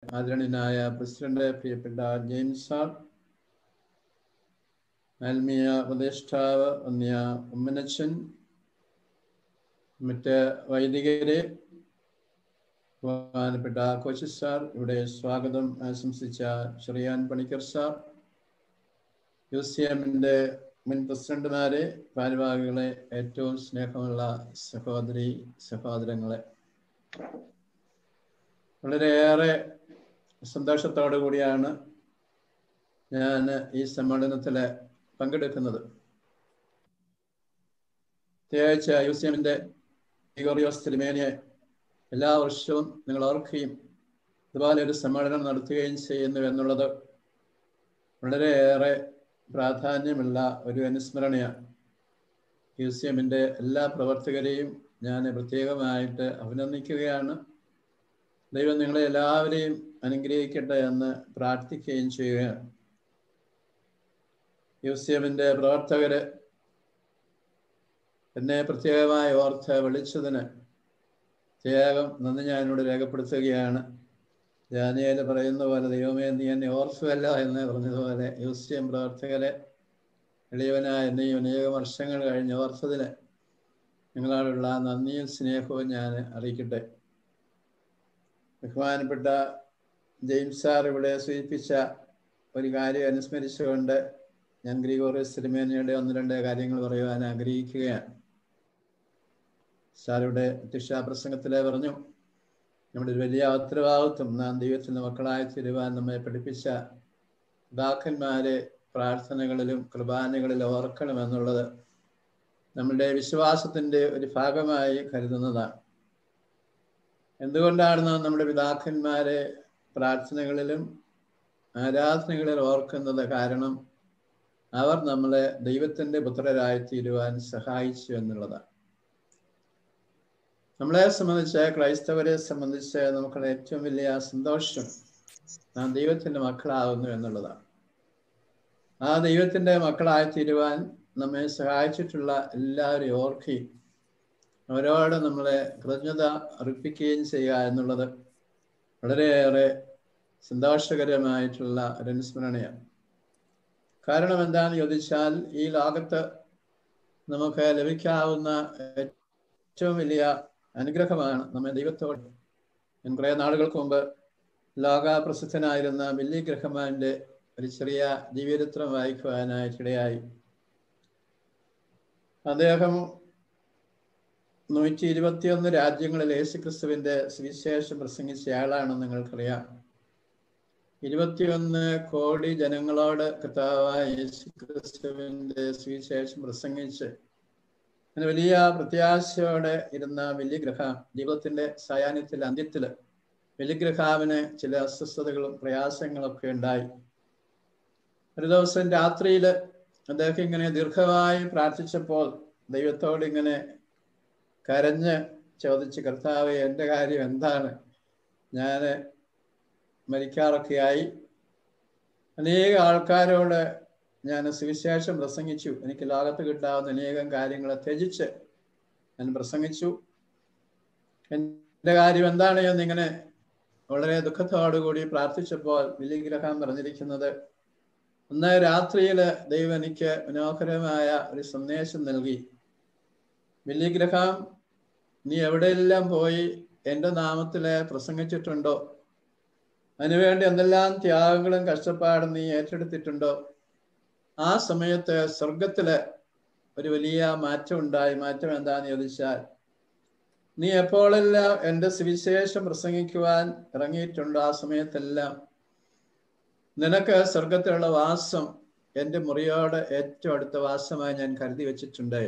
ആദരണീയനായ പ്രസിഡന്റ് പ്രിയപ്പെട്ട James sir ആത്മീയ ഉപദേഷ്ടാവ് ഒന്നിയ ഉമ്മനച്ചൻ മറ്റ് വൈദികരെ ബഹുമാനപ്പെട്ട കോച്ച് സാർ ഇവിടെ സ്വാഗതം ആശംസിച്ച Cherian Panicker sir U C എമ്മിൻ്റെ മുൻ പ്രസിഡന്റുമാരെ ഭാരവാഹികളെ ഏറ്റവും സ്നേഹമുള്ള സഹോദരി സഹോദരങ്ങളെ വളരെയേറെ സന്തോഷത്തോടു കൂടിയാണ് ഞാൻ ഈ സമ്മേളനത്തിൽ പങ്കെടുക്കുന്നത് പ്രത്യേകിച്ച് യു സി എമ്മിൻ്റെ ഗ്രിഗോറിയോസ് തിരുമേനിയെ എല്ലാ വർഷവും നിങ്ങൾ ഓർക്കുകയും ഇതുപോലെ ഒരു സമ്മേളനം നടത്തുകയും ചെയ്യുന്നു എന്നുള്ളത് വളരെയേറെ പ്രാധാന്യമുള്ള ഒരു അനുസ്മരണയാണ് യു സി എമ്മിൻ്റെ എല്ലാ പ്രവർത്തകരെയും ഞാൻ പ്രത്യേകമായിട്ട് അഭിനന്ദിക്കുകയാണ് ദൈവം നിങ്ങളെ എല്ലാവരെയും അനുഗ്രഹിക്കട്ടെ എന്ന് പ്രാർത്ഥിക്കുകയും ചെയ്യുകയാണ് യു സി എമ്മിൻ്റെ പ്രവർത്തകര് എന്നെ പ്രത്യേകമായി ഓർത്ത് വിളിച്ചതിന് പ്രത്യേകം നന്ദി ഞാൻ എന്നോട് രേഖപ്പെടുത്തുകയാണ് ജാനിയയിൽ പറയുന്ന പോലെ ദൈവമേ നീ എന്നെ ഓർത്തുവല്ല എന്ന് പറഞ്ഞതുപോലെ യു സി എം പ്രവർത്തകരെ എളിയവനായ എന്നെ അനേക വർഷങ്ങൾ കഴിഞ്ഞ് ഓർത്തതിന് നിങ്ങളോടുള്ള നന്ദിയും സ്നേഹവും ഞാൻ അറിയിക്കട്ടെ ബഹുമാനപ്പെട്ട ജെയിംസ് സാർ ഇവിടെ സൂചിപ്പിച്ച ഒരു കാര്യം അനുസ്മരിച്ചുകൊണ്ട് ഞാൻ ഗ്രിഗോറിയസ് തിരുമേനയുടെ ഒന്ന് രണ്ട് കാര്യങ്ങൾ പറയുവാൻ ആഗ്രഹിക്കുകയാണ് സാറിവിടെ പ്രസംഗത്തിലെ പറഞ്ഞു നമ്മുടെ ഒരു വലിയ ഉത്തരവാദിത്വം നാം ദൈവത്തിൻ്റെ മക്കളായി തീരുവാൻ നമ്മെ പഠിപ്പിച്ച പിതാക്കന്മാരെ പ്രാർത്ഥനകളിലും കുർബാനകളിലും ഓർക്കണമെന്നുള്ളത് നമ്മുടെ വിശ്വാസത്തിൻ്റെ ഒരു ഭാഗമായി കരുതുന്നതാണ് എന്തുകൊണ്ടാണ് നാം നമ്മുടെ പിതാക്കന്മാരെ പ്രാർത്ഥനകളിലും ആരാധനകളിൽ ഓർക്കുന്നത് കാരണം അവർ നമ്മളെ ദൈവത്തിൻ്റെ പുത്രരായി തീരുവാൻ സഹായിച്ചു എന്നുള്ളതാണ് നമ്മളെ സംബന്ധിച്ച് ക്രൈസ്തവരെ സംബന്ധിച്ച് നമുക്കുള്ള ഏറ്റവും വലിയ സന്തോഷം നാം ദൈവത്തിൻ്റെ മക്കളാകുന്നു എന്നുള്ളതാണ് ആ ദൈവത്തിൻ്റെ മക്കളായി തീരുവാൻ നമ്മെ സഹായിച്ചിട്ടുള്ള എല്ലാവരെയും ഓർക്കുകയും അവരോട് നമ്മളെ കൃതജ്ഞത അർപ്പിക്കുകയും ചെയ്യുക എന്നുള്ളത് വളരെയേറെ സന്തോഷകരമായിട്ടുള്ള ഒരു അനുസ്മരണയാണ് കാരണം എന്താണെന്ന് ചോദിച്ചാൽ ഈ ലോകത്ത് നമുക്ക് ലഭിക്കാവുന്ന ഏറ്റവും വലിയ അനുഗ്രഹമാണ് നമ്മെ ദൈവത്തോട് ഞാൻ കുറേ നാളുകൾക്ക് മുമ്പ് ലോക പ്രസിദ്ധനായിരുന്ന മില്ലി ഗ്രഹമാൻ്റെ ഒരു ചെറിയ ജീവചരിത്രം വായിക്കുവാനായിട്ടിടയായി അദ്ദേഹം നൂറ്റി ഇരുപത്തിയൊന്ന് രാജ്യങ്ങളിൽ യേശുക്രിസ്തുവിന്റെ സുവിശേഷം പ്രസംഗിച്ചയാളാണെന്ന് നിങ്ങൾക്കറിയാം ഇരുപത്തിയൊന്ന് കോടി ജനങ്ങളോട് കർത്താവായ യേശുക്രിസ്തുവിന്റെ സുവിശേഷം പ്രസംഗിച്ച് അങ്ങനെ വലിയ പ്രത്യാശയോടെ ഇരുന്ന വലിയഗ്രഹം ജീവിതത്തിന്റെ സായാഹ്നത്തിൽ അന്ത്യത്തില് വലിയഗ്രഹാവിന് ചില അസ്വസ്ഥതകളും പ്രയാസങ്ങളൊക്കെ ഉണ്ടായി ഒരു ദിവസം രാത്രിയിൽ അദ്ദേഹം ഇങ്ങനെ ദീർഘമായി പ്രാർത്ഥിച്ചപ്പോൾ ദൈവത്തോട് ഇങ്ങനെ കരഞ്ഞ് ചോദിച്ച് കർത്താവ് എൻ്റെ കാര്യം എന്താണ് ഞാൻ മരിക്കാറൊക്കെയായി അനേക ആൾക്കാരോട് ഞാൻ സുവിശേഷം പ്രസംഗിച്ചു എനിക്ക് ലോകത്ത് കിട്ടാവുന്ന അനേകം കാര്യങ്ങളെ ത്യജിച്ച് ഞാൻ പ്രസംഗിച്ചു എൻ്റെ കാര്യം എന്താണ് എന്നിങ്ങനെ വളരെ ദുഃഖത്തോടുകൂടി പ്രാർത്ഥിച്ചപ്പോൾ വിലിഗ്രഹം പറഞ്ഞിരിക്കുന്നത് ഒന്ന് രാത്രിയിൽ ദൈവം എനിക്ക് മനോഹരമായ ഒരു സന്ദേശം നൽകി വില്യഗ്രഹം നീ എവിടെയെല്ലാം പോയി എൻ്റെ നാമത്തിൽ പ്രസംഗിച്ചിട്ടുണ്ടോ അതിനുവേണ്ടി എന്തെല്ലാം ത്യാഗങ്ങളും കഷ്ടപ്പാടും നീ ഏറ്റെടുത്തിട്ടുണ്ടോ ആ സമയത്ത് സ്വർഗത്തില് ഒരു വലിയ മാറ്റം ഉണ്ടായി മാറ്റം എന്താന്ന് ചോദിച്ചാൽ നീ എപ്പോഴെല്ലാം എൻ്റെ സുവിശേഷം പ്രസംഗിക്കുവാൻ ഇറങ്ങിയിട്ടുണ്ടോ ആ സമയത്തെല്ലാം നിനക്ക് സ്വർഗത്തിലുള്ള വാസം എൻ്റെ മുറിയോട് ഏറ്റവും അടുത്ത വാസമായി ഞാൻ കരുതി വെച്ചിട്ടുണ്ട്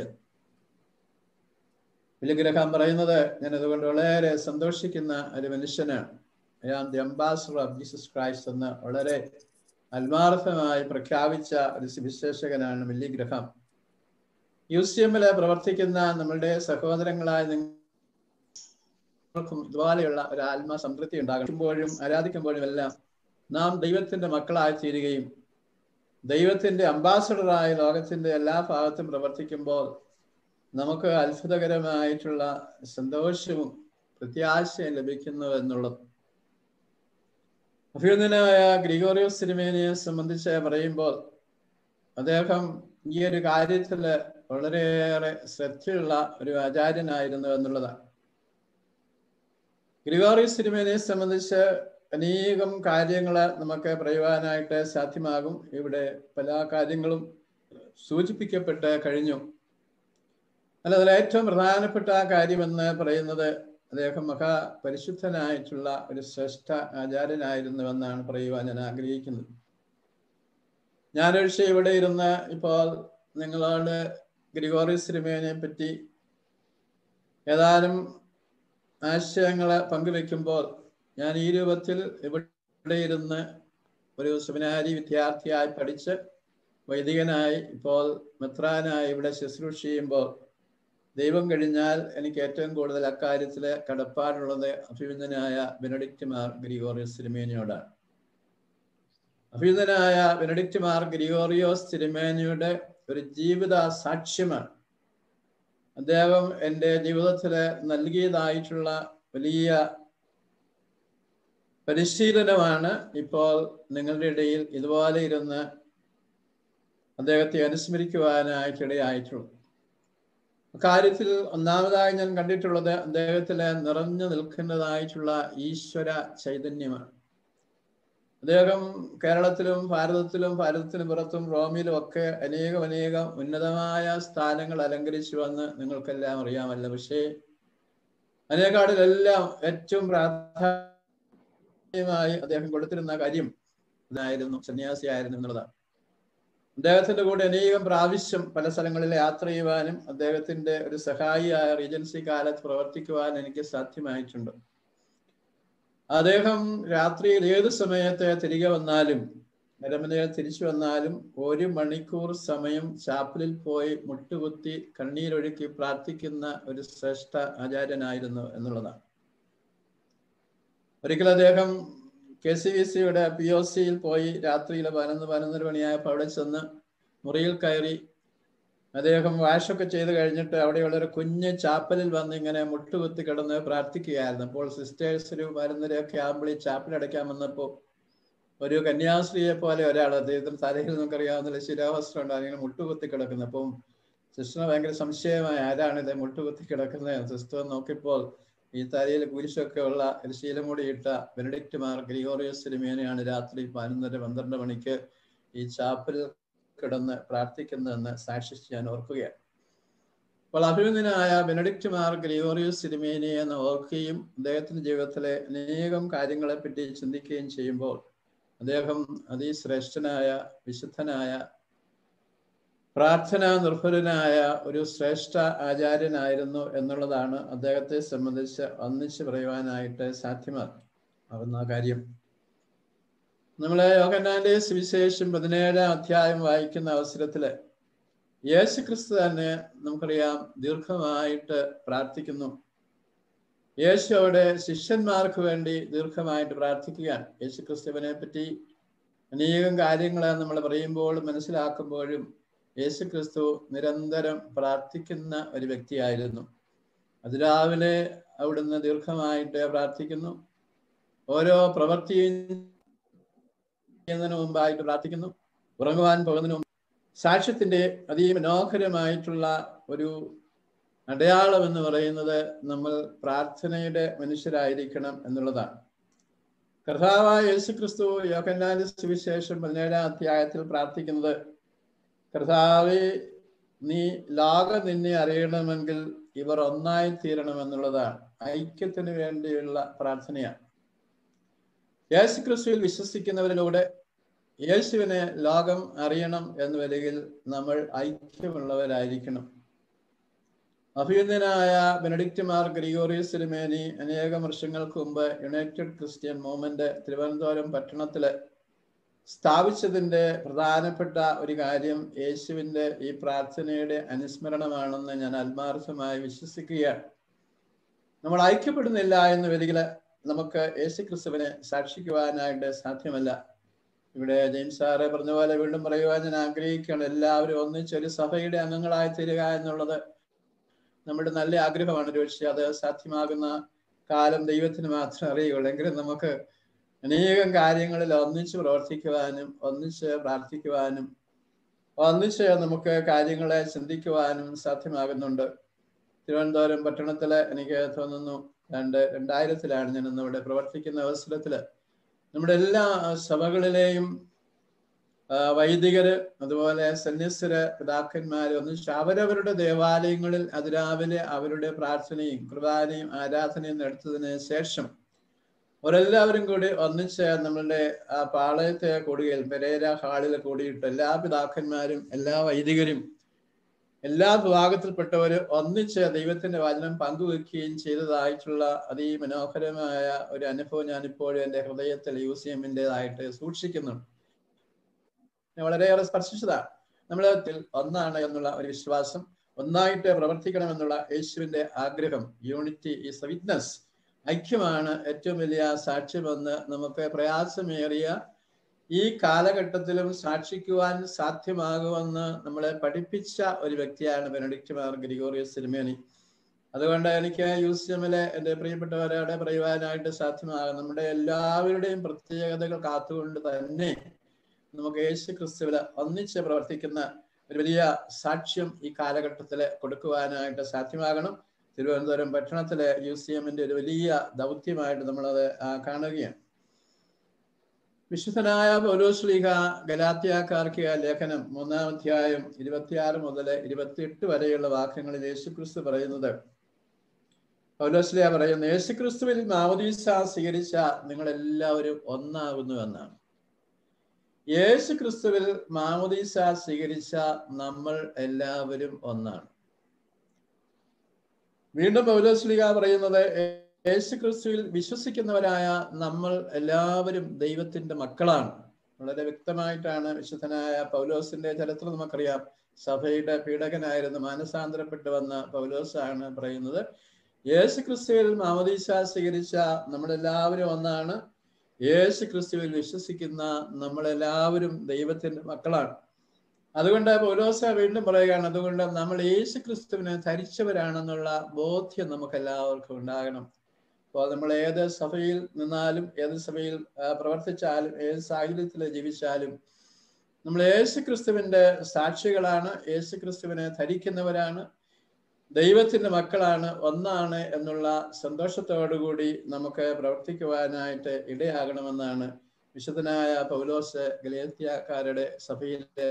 വിലഗ്രഹം പറയുന്നത് ഞാൻ അതുകൊണ്ട് വളരെ സന്തോഷിക്കുന്ന ഒരു മനുഷ്യനാണ് I am the ambassador of Jesus Christ എന്ന് വളരെ ആത്മാർത്ഥമായി പ്രഖ്യാപിച്ച ഒരു സുവിശേഷകനാണ് വില്ലിഗ്രഹം യു സി എമ്മില് പ്രവർത്തിക്കുന്ന നമ്മളുടെ സഹോദരങ്ങളായ നിങ്ങൾക്കും ഇതുപോലെയുള്ള ഒരു ആത്മ സംതൃപ്തി ഉണ്ടാകുമ്പോഴും ആരാധിക്കുമ്പോഴും എല്ലാം നാം ദൈവത്തിന്റെ മക്കളായി തീരുകയും ദൈവത്തിന്റെ അംബാസഡറായി ലോകത്തിന്റെ എല്ലാ ഭാഗത്തും പ്രവർത്തിക്കുമ്പോൾ നമുക്ക് അത്ഭുതകരമായിട്ടുള്ള സന്തോഷവും പ്രത്യാശയും ലഭിക്കുന്നു എന്നുള്ളത് അഭ്യുന്നനായ ഗ്രിഗോറിയോസ് സിനിമേനിയെ സംബന്ധിച്ച് പറയുമ്പോൾ അദ്ദേഹം ഈ ഒരു കാര്യത്തിൽ വളരെയേറെ ശ്രദ്ധയുള്ള ഒരു ആചാര്യനായിരുന്നു എന്നുള്ളതാണ് ഗ്രിഗോറിയസ് സിനിമേനെ സംബന്ധിച്ച് അനേകം കാര്യങ്ങൾ നമുക്ക് പറയുവാനായിട്ട് സാധ്യമാകും ഇവിടെ പല കാര്യങ്ങളും സൂചിപ്പിക്കപ്പെട്ട് കഴിഞ്ഞു അല്ല അതിൽ ഏറ്റവും പ്രധാനപ്പെട്ട കാര്യമെന്ന് പറയുന്നത് അദ്ദേഹം മഹാപരിശുദ്ധനായിട്ടുള്ള ഒരു ശ്രേഷ്ഠ ആചാര്യനായിരുന്നുവെന്നാണ് പറയുവാൻ ഞാൻ ആഗ്രഹിക്കുന്നത് ഞാനൊഴിച്ച് ഇവിടെ ഇരുന്ന് ഇപ്പോൾ നിങ്ങളോട് ഗ്രിഗോറിയസ് സിനിമേനെ പറ്റി ഏതാനും ആശയങ്ങൾ പങ്കുവെക്കുമ്പോൾ ഞാൻ ഈ രൂപത്തിൽ ഇവിടെ ഇരുന്ന് ഒരു സെമിനാരി വിദ്യാർത്ഥിയായി പഠിച്ച് വൈദികനായി ഇപ്പോൾ മെത്രാനായി ഇവിടെ ശുശ്രൂഷ ചെയ്യുമ്പോൾ ദൈവം കഴിഞ്ഞാൽ എനിക്ക് ഏറ്റവും കൂടുതൽ അക്കാര്യത്തിൽ കടപ്പാടുള്ളത് അഭിനന്ദനായ ബെനഡിക്റ്റ് മാർ ഗ്രിഗോറിയോസ് തിരുമേനിയോടാണ് അഭിനന്ദനായ ബെനഡിക്റ്റ് മാർ ഗ്രിഗോറിയോസ് തിരുമേനിയുടെ ഒരു ജീവിത സാക്ഷ്യമാണ് അദ്ദേഹം എൻ്റെ ജീവിതത്തിൽ നൽകിയതായിട്ടുള്ള വലിയ പരിശീലനമാണ് ഇപ്പോൾ നിങ്ങളുടെ ഇടയിൽ ഇതുപോലെ ഇരുന്ന് അദ്ദേഹത്തെ അനുസ്മരിക്കുവാനായിട്ടിടയായിട്ടുള്ളൂ കാര്യത്തിൽ ഒന്നാമതായി ഞാൻ കണ്ടിട്ടുള്ളത് അദ്ദേഹത്തിൽ നിറഞ്ഞു നിൽക്കുന്നതായിട്ടുള്ള ഈശ്വര ചൈതന്യമാണ് അദ്ദേഹം കേരളത്തിലും ഭാരതത്തിലും ഭാരതത്തിന് പുറത്തും റോമിലും ഒക്കെ അനേകം അനേകം ഉന്നതമായ സ്ഥാനങ്ങൾ അലങ്കരിച്ചു വന്ന് നിങ്ങൾക്കെല്ലാം അറിയാമല്ലോ പക്ഷേ അതിനേക്കാളിലെല്ലാം ഏറ്റവും പ്രാധാന്യമായി അദ്ദേഹം കൊടുത്തിരുന്ന കാര്യം ഇതായിരുന്നു സന്യാസിയായിരുന്നു എന്നുള്ളതാണ് അദ്ദേഹത്തിന്റെ കൂടെ അനേകം പ്രാവശ്യം പല സ്ഥലങ്ങളിൽ യാത്ര ചെയ്യുവാനും അദ്ദേഹത്തിന്റെ ഒരു സഹായിയായ റീജൻസി കാലത്ത് പ്രവർത്തിക്കുവാൻ എനിക്ക് സാധ്യമായിട്ടുണ്ട് അദ്ദേഹം രാത്രിയിൽ ഏത് സമയത്ത് തിരികെ വന്നാലും നരമനയിൽ തിരിച്ചു വന്നാലും ഒരു മണിക്കൂർ സമയം ചാപ്പലിൽ പോയി മുട്ടുകുത്തി കണ്ണീരൊഴുക്കി പ്രാർത്ഥിക്കുന്ന ഒരു ശ്രേഷ്ഠ ആചാര്യനായിരുന്നു എന്നുള്ളതാണ് ഒരിക്കൽ അദ്ദേഹം കെ സി വി സിയുടെ പി ഒ സിയിൽ പോയി രാത്രിയിൽ പതിനൊന്ന് പതിനൊന്നര മണിയായപ്പോൾ അവിടെ ചെന്ന് മുറിയിൽ കയറി അദ്ദേഹം വാഷൊക്കെ ചെയ്ത് കഴിഞ്ഞിട്ട് അവിടെയുള്ള ഒരു കുഞ്ഞ് ചാപ്പലിൽ വന്ന് ഇങ്ങനെ മുട്ടുകുത്തി കിടന്ന് പ്രാർത്ഥിക്കുകയായിരുന്നു അപ്പോൾ സിസ്റ്റേഴ്സ് ഒരു പതിനൊന്നരയൊക്കെ ആകുമ്പോൾ ഈ ചാപ്പൽ അടയ്ക്കാൻ വന്നപ്പോൾ ഒരു കന്യാസ്ത്രീയെ പോലെ ഒരാൾ അദ്ദേഹത്തിന് തലയിൽ നമുക്കറിയാവുന്ന ശിരാവസ്ത്രം ഉണ്ട് അതിങ്ങനെ മുട്ടുകുത്തി കിടക്കുന്നത് അപ്പം സിസ്റ്റർ ഭയങ്കര സംശയമായി ആരാണ് ഇത് മുട്ടുകുത്തി കിടക്കുന്നത് സിസ്റ്റർ നോക്കിയപ്പോൾ ഈ തലയിൽ കുരിശൊക്കെ ഉള്ള ഒരു ശീലമുടി ഇട്ട ബെനഡിക്റ്റ് മാർ ഗ്രിഗോറിയസ് സിനിമേനെയാണ് രാത്രി പതിനൊന്നര പന്ത്രണ്ട് മണിക്ക് ഈ ചാപ്പലിൽ കിടന്ന് പ്രാർത്ഥിക്കുന്നതെന്ന് സാക്ഷിച്ച് ഞാൻ ഓർക്കുകയാണ് അപ്പോൾ അഭിനന്ദനായ ബെനഡിക്റ്റ് മാർ ഗ്രിഗോറിയസ് സിനിമേനെ എന്ന് ഓർക്കുകയും അദ്ദേഹത്തിന്റെ ജീവിതത്തിലെ അനേകം കാര്യങ്ങളെ പറ്റി ചിന്തിക്കുകയും ചെയ്യുമ്പോൾ അദ്ദേഹം അതിശ്രേഷ്ഠനായ വിശുദ്ധനായ പ്രാർത്ഥനാ നിർഭരനായ ഒരു ശ്രേഷ്ഠ ആചാര്യനായിരുന്നു എന്നുള്ളതാണ് അദ്ദേഹത്തെ സംബന്ധിച്ച് ഒന്നിച്ച് പറയുവാനായിട്ട് സാധ്യമാകുന്ന കാര്യം നമ്മളെ യോഗന്നാന്റെ സുവിശേഷം പതിനേഴാം അധ്യായം വായിക്കുന്ന അവസരത്തില് യേശു ക്രിസ്തു തന്നെ നമുക്കറിയാം ദീർഘമായിട്ട് പ്രാർത്ഥിക്കുന്നു യേശു അവിടെ ശിഷ്യന്മാർക്ക് വേണ്ടി ദീർഘമായിട്ട് പ്രാർത്ഥിക്കുകയാണ് യേശു ക്രിസ്തുവിനെ പറ്റി അനേകം കാര്യങ്ങൾ നമ്മൾ പറയുമ്പോൾ മനസ്സിലാക്കുമ്പോഴും യേശു ക്രിസ്തു നിരന്തരം പ്രാർത്ഥിക്കുന്ന ഒരു വ്യക്തിയായിരുന്നു അതിരാവിലെ അവിടുന്ന് ദീർഘമായിട്ട് പ്രാർത്ഥിക്കുന്നു ഓരോ പ്രവൃത്തിയും ചെയ്യുന്നതിന് മുമ്പായിട്ട് പ്രാർത്ഥിക്കുന്നു ഉറങ്ങുവാൻ പോകുന്നതിന് മുമ്പ് സാക്ഷ്യത്തിന്റെ അതിമനോഹരമായിട്ടുള്ള ഒരു അടയാളം എന്ന് പറയുന്നത് നമ്മൾ പ്രാർത്ഥനയുടെ മനുഷ്യരായിരിക്കണം എന്നുള്ളതാണ് കർത്താവായ യേശു ക്രിസ്തു യോഹന്നാന്റെ സുവിശേഷം പതിനേഴാം അധ്യായത്തിൽ പ്രാർത്ഥിക്കുന്നത് കർത്താവെ നീ ലോകം നിന്നെ അറിയണമെങ്കിൽ ഇവർ ഒന്നായി തീരണമെന്നുള്ളതാണ് ഐക്യത്തിന് വേണ്ടിയുള്ള പ്രാർത്ഥനയാണ് യേശു ക്രിസ്തുവിൽ വിശ്വസിക്കുന്നവരിലൂടെ യേശുവിനെ ലോകം അറിയണം എന്ന് വരികിൽ നമ്മൾ ഐക്യമുള്ളവരായിരിക്കണം അഭിനന്ദനായ ബെനഡിക്റ്റ് മാർ ഗ്രിഗോറിയസ് സിനിമേനി അനേകം വർഷങ്ങൾക്ക് മുമ്പ് യുണൈറ്റഡ് ക്രിസ്ത്യൻ മൂവ്മെന്റ് തിരുവനന്തപുരം പട്ടണത്തില് സ്ഥാപിച്ചതിന്റെ പ്രധാനപ്പെട്ട ഒരു കാര്യം യേശുവിന്റെ ഈ പ്രാർത്ഥനയുടെ അനുസ്മരണമാണെന്ന് ഞാൻ ആത്മാർത്ഥമായി വിശ്വസിക്കുകയാണ് നമ്മൾ ഐക്യപ്പെടുന്നില്ല എന്ന് വരികിൽ നമുക്ക് യേശു ക്രിസ്തുവിനെ സാക്ഷിക്കുവാനായിട്ട് സാധ്യമല്ല ഇവിടെ ജെയിംസ് സാറ് പറഞ്ഞ പോലെ വീണ്ടും പറയുവാൻ ഞാൻ ആഗ്രഹിക്കുകയാണ് എല്ലാവരും ഒന്നിച്ച് ഒരു സഭയുടെ അംഗങ്ങളായി തീരുക എന്നുള്ളത് നമ്മുടെ നല്ല ആഗ്രഹമാണ് ഒരുപക്ഷെ അത് സാധ്യമാകുന്ന കാലം ദൈവത്തിന് മാത്രമേ അറിയുള്ളൂ എങ്കിലും നമുക്ക് അനേകം കാര്യങ്ങളിൽ ഒന്നിച്ച് പ്രവർത്തിക്കുവാനും ഒന്നിച്ച് പ്രാർത്ഥിക്കുവാനും ഒന്നിച്ച് നമുക്ക് കാര്യങ്ങളെ ചിന്തിക്കുവാനും സാധ്യമാകുന്നുണ്ട് തിരുവനന്തപുരം പട്ടണത്തില് എനിക്ക് തോന്നുന്നു രണ്ട് രണ്ടായിരത്തിലാണ് ഞാൻ ഇന്ന് ഇവിടെ പ്രവർത്തിക്കുന്ന അവസരത്തില് നമ്മുടെ എല്ലാ സഭകളിലെയും വൈദികര് അതുപോലെ സന്യസ്തര് പിതാക്കന്മാര് ഒന്നിച്ച് അവരവരുടെ ദേവാലയങ്ങളിൽ അതിരാവിലെ അവരുടെ പ്രാർത്ഥനയും കുർബാനയും ആരാധനയും നടത്തതിന് ശേഷം അവരെല്ലാവരും കൂടി ഒന്നിച്ച് നമ്മളുടെ ആ പാളയത്തെ കൂടുകയിൽ പെരേര ഹാളിൽ കൂടിയിട്ട് എല്ലാ പിതാക്കന്മാരും എല്ലാ വൈദികരും എല്ലാ വിഭാഗത്തിൽപ്പെട്ടവര് ഒന്നിച്ച് ദൈവത്തിന്റെ വചനം പങ്കുവെക്കുകയും ചെയ്തതായിട്ടുള്ള അതിമനോഹരമായ ഒരു അനുഭവം ഞാനിപ്പോഴും എൻ്റെ ഹൃദയത്തിൽ യൂസ് ചെയ്യുന്നതായിട്ട് സൂക്ഷിക്കുന്നുണ്ട് വളരെയേറെ സ്പർശിച്ചതാണ് നമ്മൾ ഒന്നാണ് എന്നുള്ള ഒരു വിശ്വാസം ഒന്നായിട്ട് പ്രവർത്തിക്കണമെന്നുള്ള യേശുവിന്റെ ആഗ്രഹം യൂണിറ്റി ഈസ് വിറ്റ്നസ് ഐക്യമാണ് ഏറ്റവും വലിയ സാക്ഷ്യമെന്ന് നമുക്ക് പ്രയാസമേറിയ ഈ കാലഘട്ടത്തിലും സാക്ഷിക്കുവാൻ സാധ്യമാകുമെന്ന് നമ്മളെ പഠിപ്പിച്ച ഒരു വ്യക്തിയാണ് ബെനഡിക്റ്റ് മാർ ഗ്രിഗോറിയസ് സിനിമേനി അതുകൊണ്ട് എനിക്ക് യൂസിയമിലെ എൻ്റെ പ്രിയപ്പെട്ടവരോടെ പറയുവാനായിട്ട് സാധ്യമാകും നമ്മുടെ എല്ലാവരുടെയും പ്രത്യേകതകൾ കാത്തുകൊണ്ട് തന്നെ നമുക്ക് യേശു ക്രിസ്തുവില് ഒന്നിച്ച് പ്രവർത്തിക്കുന്ന ഒരു വലിയ സാക്ഷ്യം ഈ കാലഘട്ടത്തിൽ കൊടുക്കുവാനായിട്ട് സാധ്യമാകണം തിരുവനന്തപുരം പട്ടണത്തിലെ മ്യൂസിയമിന്റെ ഒരു വലിയ ദൗത്യമായിട്ട് നമ്മളത് കാണുകയാണ് വിശുദ്ധനായ പൗലോസ്ലീഹ ഗലാത്യാക്കാർക്ക് ലേഖനം മൂന്നാം അധ്യായം ഇരുപത്തിയാറ് മുതൽ ഇരുപത്തിയെട്ട് വരെയുള്ള വാക്യങ്ങളിൽ യേശുക്രിസ്തു പറയുന്നത് പൗലോസ്ലിയ പറയുന്നു യേശുക്രിസ്തുവിൽ മാവദീസ സ്വീകരിച്ച നിങ്ങൾ എല്ലാവരും ഒന്നാകുന്നു എന്നാണ് യേശു ക്രിസ്തുവിൽ മാമുദീസ സ്വീകരിച്ച നമ്മൾ എല്ലാവരും ഒന്നാണ് വീണ്ടും പൗലോസ്ലിക പറയുന്നത് യേശു ക്രിസ്തുവിൽ വിശ്വസിക്കുന്നവരായ നമ്മൾ എല്ലാവരും ദൈവത്തിന്റെ മക്കളാണ് വളരെ വ്യക്തമായിട്ടാണ് വിശുദ്ധനായ പൗലോസിന്റെ ചരിത്രം നമുക്കറിയാം സഭയുടെ പീഡകനായിരുന്നു മാനസാന്തരപ്പെട്ടു വന്ന പൗലോസാണ് പറയുന്നത് യേശു ക്രിസ്തുവിൽ മാമദീസ സ്വീകരിച്ച നമ്മളെല്ലാവരും ഒന്നാണ് യേശു ക്രിസ്തുവിൽ വിശ്വസിക്കുന്ന നമ്മളെല്ലാവരും ദൈവത്തിന്റെ മക്കളാണ് അതുകൊണ്ട് പൗലോസ വീണ്ടും പറയുകയാണ് അതുകൊണ്ട് നമ്മൾ യേശു ക്രിസ്തുവിനെ ധരിച്ചവരാണെന്നുള്ള ബോധ്യം നമുക്ക് എല്ലാവർക്കും ഉണ്ടാകണം അപ്പോൾ നമ്മൾ ഏത് സഭയിൽ നിന്നാലും ഏത് സഭയിൽ പ്രവർത്തിച്ചാലും ഏത് സാഹചര്യത്തിൽ ജീവിച്ചാലും നമ്മൾ യേശു ക്രിസ്തുവിന്റെ സാക്ഷികളാണ് യേശു ക്രിസ്തുവിനെ ധരിക്കുന്നവരാണ് ദൈവത്തിന്റെ മക്കളാണ് ഒന്നാണ് എന്നുള്ള സന്തോഷത്തോടുകൂടി നമുക്ക് പ്രവർത്തിക്കുവാനായിട്ട് ഇടയാകണമെന്നാണ് വിശുദ്ധനായ പൗലോസ് ഗലേത്യക്കാരുടെ സഭയിലെ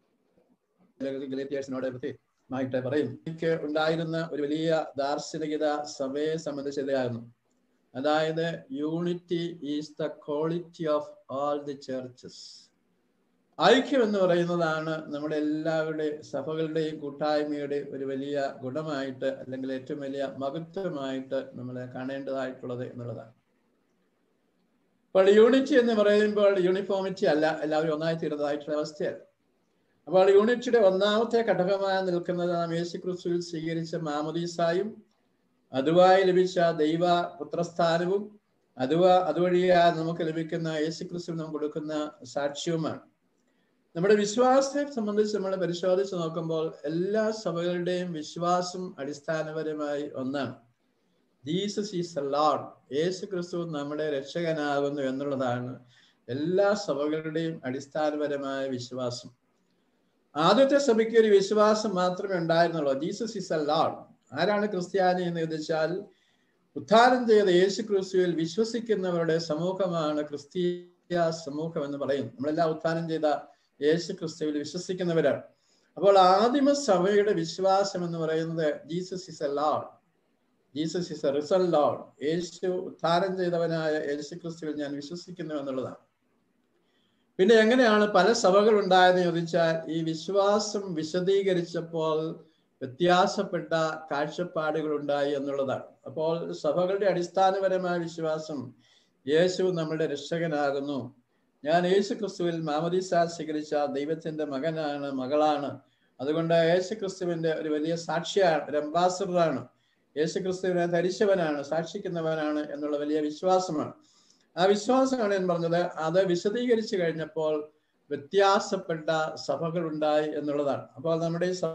ഗലേത്യസിനോട് പ്രത്യേകമായിട്ട് പറയും എനിക്ക് ഉണ്ടായിരുന്ന ഒരു വലിയ ദാർശനികത സഭയെ സംബന്ധിച്ചതായിരുന്നു അതായത് unity is the quality of all the churches ഐക്യം എന്ന് പറയുന്നതാണ് നമ്മുടെ എല്ലാവരുടെ സഭകളുടെയും കൂട്ടായ്മയുടെ ഒരു വലിയ ഗുണമായിട്ട് അല്ലെങ്കിൽ ഏറ്റവും വലിയ മഹത്വമായിട്ട് നമ്മൾ കാണേണ്ടതായിട്ടുള്ളത് എന്നുള്ളതാണ് അപ്പോൾ യൂണിറ്റി എന്ന് പറയുമ്പോൾ യൂണിഫോമിറ്റി അല്ല എല്ലാവരും ഒന്നായി തീരുന്നതായിട്ടുള്ള അവസ്ഥയല്ല അപ്പോൾ യൂണിറ്റിയുടെ ഒന്നാമത്തെ ഘടകമായി നിൽക്കുന്നത് നാം യേശു ക്രിസ്തുവിൽ സ്വീകരിച്ച മാമദീസായും അതുവായി ലഭിച്ച ദൈവ പുത്രസ്ഥാനവും അതുവ അതുവഴിയാ നമുക്ക് ലഭിക്കുന്ന യേശു ക്രിസ്തു നമുക്ക് കൊടുക്കുന്ന സാക്ഷ്യവുമാണ് നമ്മുടെ വിശ്വാസത്തെ സംബന്ധിച്ച് നമ്മൾ പരിശോധിച്ച് നോക്കുമ്പോൾ എല്ലാ സഭകളുടെയും വിശ്വാസം അടിസ്ഥാനപരമായി ഒന്നാണ് ജീസസ് ഈസ് എ ലോഡ് യേശു ക്രിസ്തു നമ്മുടെ രക്ഷകനാകുന്നു എന്നുള്ളതാണ് എല്ലാ സഭകളുടെയും അടിസ്ഥാനപരമായ വിശ്വാസം ആദ്യത്തെ സഭയ്ക്ക് ഒരു വിശ്വാസം മാത്രമേ ഉണ്ടായിരുന്നുള്ളൂ ജീസസ് ഈസ് എ ലോഡ് ആരാണ് ക്രിസ്ത്യാനി എന്ന് ചോദിച്ചാൽ ഉദ്ധാരം ചെയ്ത യേശു ക്രിസ്തുവിൽ വിശ്വസിക്കുന്നവരുടെ സമൂഹമാണ് ക്രിസ്തീയ സമൂഹം എന്ന് പറയും നമ്മളെല്ലാം ഉദ്ധാനം ചെയ്ത യേശു ക്രിസ്തുവിൽ വിശ്വസിക്കുന്നവരാണ് അപ്പോൾ ആദിമ സഭയുടെ വിശ്വാസം എന്ന് പറയുന്നത് Jesus is a lord Jesus is a risen lord യേശു ഉദ്ധാരം ചെയ്തവനായ യേശു ക്രിസ്തുവിൽ ഞാൻ വിശ്വസിക്കുന്നു എന്നുള്ളതാണ് പിന്നെ എങ്ങനെയാണ് പല സഭകൾ ഉണ്ടായെന്ന് ചോദിച്ചാൽ ഈ വിശ്വാസം വിശദീകരിച്ചപ്പോൾ വ്യത്യാസപ്പെട്ട കാഴ്ചപ്പാടുകൾ ഉണ്ടായി എന്നുള്ളതാണ് അപ്പോൾ സഭകളുടെ അടിസ്ഥാനപരമായ വിശ്വാസം യേശു നമ്മുടെ രക്ഷകനാകുന്നു ഞാൻ യേശു ക്രിസ്തുവിൽ മാമദീസ സ്വീകരിച്ച ദൈവത്തിന്റെ മകനാണ് മകളാണ് അതുകൊണ്ട് യേശു ക്രിസ്തുവിന്റെ ഒരു വലിയ സാക്ഷിയാണ് ഒരു അംബാസഡറാണ് യേശു ക്രിസ്തുവിനെ ധരിച്ചവനാണ് സാക്ഷിക്കുന്നവനാണ് എന്നുള്ള വലിയ വിശ്വാസമാണ് ആ വിശ്വാസമാണ് ഞാൻ പറഞ്ഞത് അത് വിശദീകരിച്ചു കഴിഞ്ഞപ്പോൾ വ്യത്യാസപ്പെട്ട സഭകൾ ഉണ്ടായി എന്നുള്ളതാണ് അപ്പോൾ നമ്മുടെ ഈ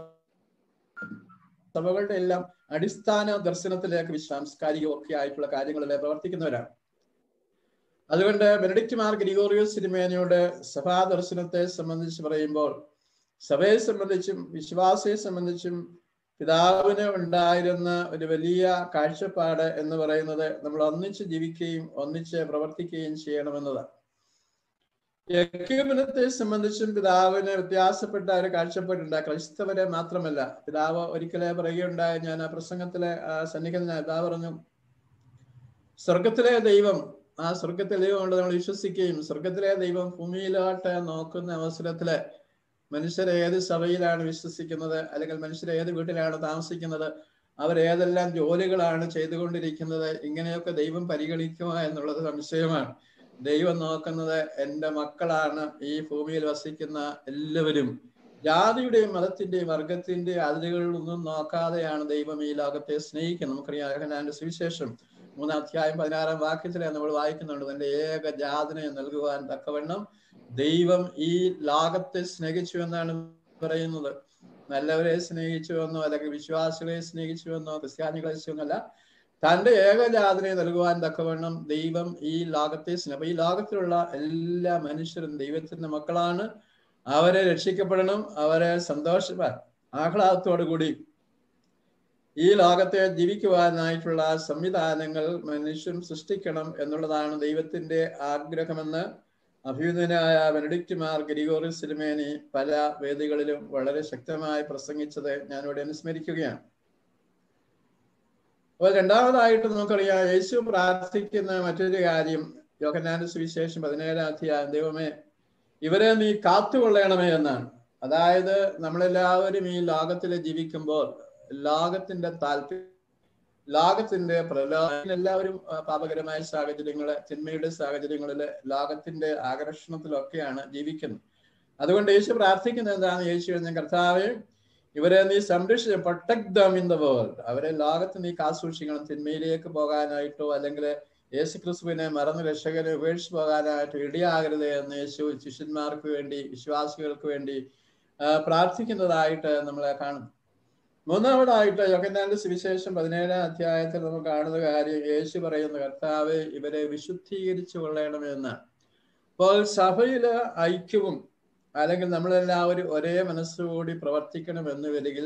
സഭകളുടെ എല്ലാം അടിസ്ഥാന ദർശനത്തിലേക്ക് സാംസ്കാരികവും ഒക്കെ ആയിട്ടുള്ള കാര്യങ്ങളിലെ പ്രവർത്തിക്കുന്നവരാണ് അതുകൊണ്ട് ബെനഡിക്റ്റ് മാർ ഗ്രിഗോറിയോസ് സിനിമേനയുടെ സഭാദർശനത്തെ സംബന്ധിച്ച് പറയുമ്പോൾ സഭയെ സംബന്ധിച്ചും വിശ്വാസത്തെ സംബന്ധിച്ചും പിതാവിന് ഉണ്ടായിരുന്ന ഒരു വലിയ കാഴ്ചപ്പാട് എന്ന് പറയുന്നത് നമ്മൾ ഒന്നിച്ച് ജീവിക്കുകയും ഒന്നിച്ച് പ്രവർത്തിക്കുകയും ചെയ്യണമെന്നതാണ് യക്യൂമിനത്തെ സംബന്ധിച്ചും പിതാവിന് വ്യത്യാസപ്പെട്ട ഒരു കാഴ്ചപ്പാടുണ്ട് ക്രൈസ്തവരെ മാത്രമല്ല പിതാവ് ഒരിക്കലെ പറയുകയുണ്ടായ ഞാൻ ആ പ്രസംഗത്തിലെ സന്നിഹിതനായ പിതാവ് പറഞ്ഞു സ്വർഗത്തിലെ ദൈവം ആ സ്വർഗത്തിലെ ദൈവം നമ്മൾ വിശ്വസിക്കുകയും സ്വർഗത്തിലെ ദൈവം ഭൂമിയിലോട്ട് നോക്കുന്ന അവസരത്തില് മനുഷ്യർ ഏത് സഭയിലാണ് വിശ്വസിക്കുന്നത് അല്ലെങ്കിൽ മനുഷ്യർ ഏത് വീട്ടിലാണ് താമസിക്കുന്നത് അവർ ഏതെല്ലാം ജോലികളാണ് ചെയ്തുകൊണ്ടിരിക്കുന്നത് ഇങ്ങനെയൊക്കെ ദൈവം പരിഗണിക്കുക എന്നുള്ളത് സംശയമാണ് ദൈവം നോക്കുന്നത് എൻ്റെ മക്കളാണ് ഈ ഭൂമിയിൽ വസിക്കുന്ന എല്ലാവരും ജാതിയുടെയും മതത്തിന്റെയും വർഗത്തിന്റെയും അതിരുകളിലൊന്നും നോക്കാതെയാണ് ദൈവം ഈ ലോകത്തെ സ്നേഹിക്കുന്നത് നമുക്കറിയാം ഞാൻ സുവിശേഷം മൂന്നാം അധ്യായം പതിനാറാം വാക്യത്തിലെ നമ്മൾ വായിക്കുന്നുണ്ട് തന്റെ ഏക ജാതനെ നൽകുവാൻ തക്കവണ്ണം ദൈവം ഈ ലോകത്തെ സ്നേഹിച്ചു എന്നാണ് പറയുന്നത് നല്ലവരെ സ്നേഹിച്ചു എന്നോ അല്ലെങ്കിൽ വിശ്വാസികളെ സ്നേഹിച്ചു എന്നോ ക്രിസ്ത്യാനികളെ എന്നല്ല തന്റെ ഏകജാതനെ നൽകുവാൻ തക്കവണ്ണം ദൈവം ഈ ലോകത്തെ സ്നേഹം ഈ ലോകത്തിലുള്ള എല്ലാ മനുഷ്യരും ദൈവത്തിന്റെ മക്കളാണ് അവരെ രക്ഷിക്കപ്പെടണം അവരെ സന്തോഷ ആഹ്ലാദത്തോടു കൂടി ഈ ലോകത്തെ ജീവിക്കുവാനായിട്ടുള്ള സംവിധാനങ്ങൾ മനുഷ്യൻ സൃഷ്ടിക്കണം എന്നുള്ളതാണ് ദൈവത്തിന്റെ ആഗ്രഹമെന്ന് അഭ്യുതനായ ബെനഡിക്റ്റ് മാർ ഗ്രിഗോറി സിലിമേനി പല വേദികളിലും വളരെ ശക്തമായി പ്രസംഗിച്ചത് ഞാനിവിടെ അനുസ്മരിക്കുകയാണ് അപ്പോൾ രണ്ടാമതായിട്ട് നമുക്കറിയാം യേശു പ്രാർത്ഥിക്കുന്ന മറ്റൊരു കാര്യം യോഹനാന്റെ സുവിശേഷം പതിനേഴാം അധ്യായം ദൈവമേ ഇവരെ നീ കാത്തുകൊള്ളണമേ എന്നാണ് അതായത് നമ്മളെല്ലാവരും ഈ ലോകത്തിൽ ജീവിക്കുമ്പോൾ ലോകത്തിന്റെ താല്പര്യം ലോകത്തിന്റെ പ്രലോഭനം എല്ലാവരും പാപകരമായ സാഹചര്യങ്ങള് തിന്മയുടെ സാഹചര്യങ്ങളില് ലോകത്തിന്റെ ആകർഷണത്തിലൊക്കെയാണ് ജീവിക്കുന്നത് അതുകൊണ്ട് യേശു പ്രാർത്ഥിക്കുന്നത് എന്താണ് യേശു എന്ന കർത്താവെ ഇവരെ നീ സംരക്ഷിച്ച് protect them in the world അവരെ ലോകത്ത് നീ കാസൂക്ഷിക്കണം തിന്മയിലേക്ക് പോകാനായിട്ടോ അല്ലെങ്കിൽ യേശു ക്രിസ്തുവിനെ മറന്ന് രക്ഷകനെ ഉപേക്ഷിച്ച് പോകാനായിട്ടോ ഇടയാകരുത് എന്ന് യേശു ശിഷ്യന്മാർക്ക് വേണ്ടി വിശ്വാസികൾക്ക് വേണ്ടി പ്രാർത്ഥിക്കുന്നതായിട്ട് നമ്മളെ കാണുന്നു മൂന്നാമതായിട്ട് യോഗന്നാന്റെ സുവിശേഷം പതിനേഴാം അധ്യായത്തിൽ നമുക്ക് കാണുന്ന കാര്യം യേശു പറയുന്ന കർത്താവ് ഇവരെ വിശുദ്ധീകരിച്ചു കൊള്ളണമെന്നാണ് അപ്പോൾ സഭയില് ഐക്യവും അല്ലെങ്കിൽ നമ്മളെല്ലാവരും ഒരേ മനസ്സുകൂടി പ്രവർത്തിക്കണം എന്ന് വരികിൽ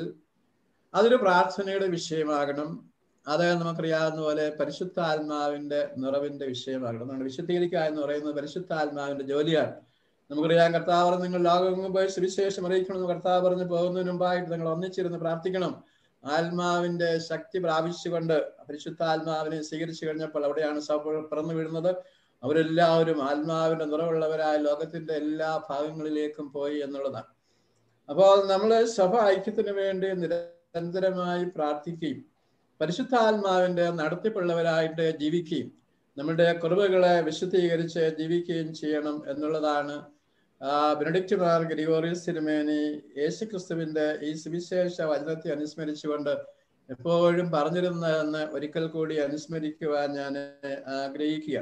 അതൊരു പ്രാർത്ഥനയുടെ വിഷയമാകണം അത് നമുക്കറിയാവുന്ന പോലെ പരിശുദ്ധാത്മാവിന്റെ നിറവിന്റെ വിഷയമാകണം നമ്മുടെ വിശുദ്ധീകരിക്കുക എന്ന് പറയുന്നത് പരിശുദ്ധാത്മാവിന്റെ ജോലിയാണ് നമുക്കറിയാം കർത്താവ് പറഞ്ഞു നിങ്ങൾ ലോകം പോയി സുവിശേഷം അറിയിക്കണമെന്ന് കർത്താവ് പറഞ്ഞു പോകുന്നതിന് മുമ്പായിട്ട് നിങ്ങൾ ഒന്നിച്ചിരുന്ന് പ്രാർത്ഥിക്കണം ആത്മാവിന്റെ ശക്തി പ്രാപിച്ചുകൊണ്ട് പരിശുദ്ധാത്മാവിനെ സ്വീകരിച്ചു കഴിഞ്ഞപ്പോൾ അവിടെയാണ് സഭ പിറന്നു വീഴുന്നത് അവരെല്ലാവരും ആത്മാവിന്റെ നിറവുള്ളവരായ ലോകത്തിന്റെ എല്ലാ ഭാഗങ്ങളിലേക്കും പോയി എന്നുള്ളതാണ് അപ്പോൾ നമ്മൾ സഭ ഐക്യത്തിന് വേണ്ടി നിരന്തരമായി പ്രാർത്ഥിക്കുകയും പരിശുദ്ധാത്മാവിന്റെ നടത്തിപ്പുള്ളവരായിട്ട് ജീവിക്കുകയും നമ്മുടെ കുറവുകളെ വിശുദ്ധീകരിച്ച് ജീവിക്കുകയും ചെയ്യണം എന്നുള്ളതാണ് ബെനഡിക്റ്റ് മാർ ഗ്രിഗോറിയസ് തിരുമേനി യേശുക്രിസ്തുവിന്റെ ഈ സുവിശേഷ വചനത്തെ അനുസ്മരിച്ചുകൊണ്ട് എപ്പോഴും പറഞ്ഞിരുന്നതെന്ന് ഒരിക്കൽ കൂടി അനുസ്മരിക്കുവാൻ ഞാൻ ആഗ്രഹിക്കുക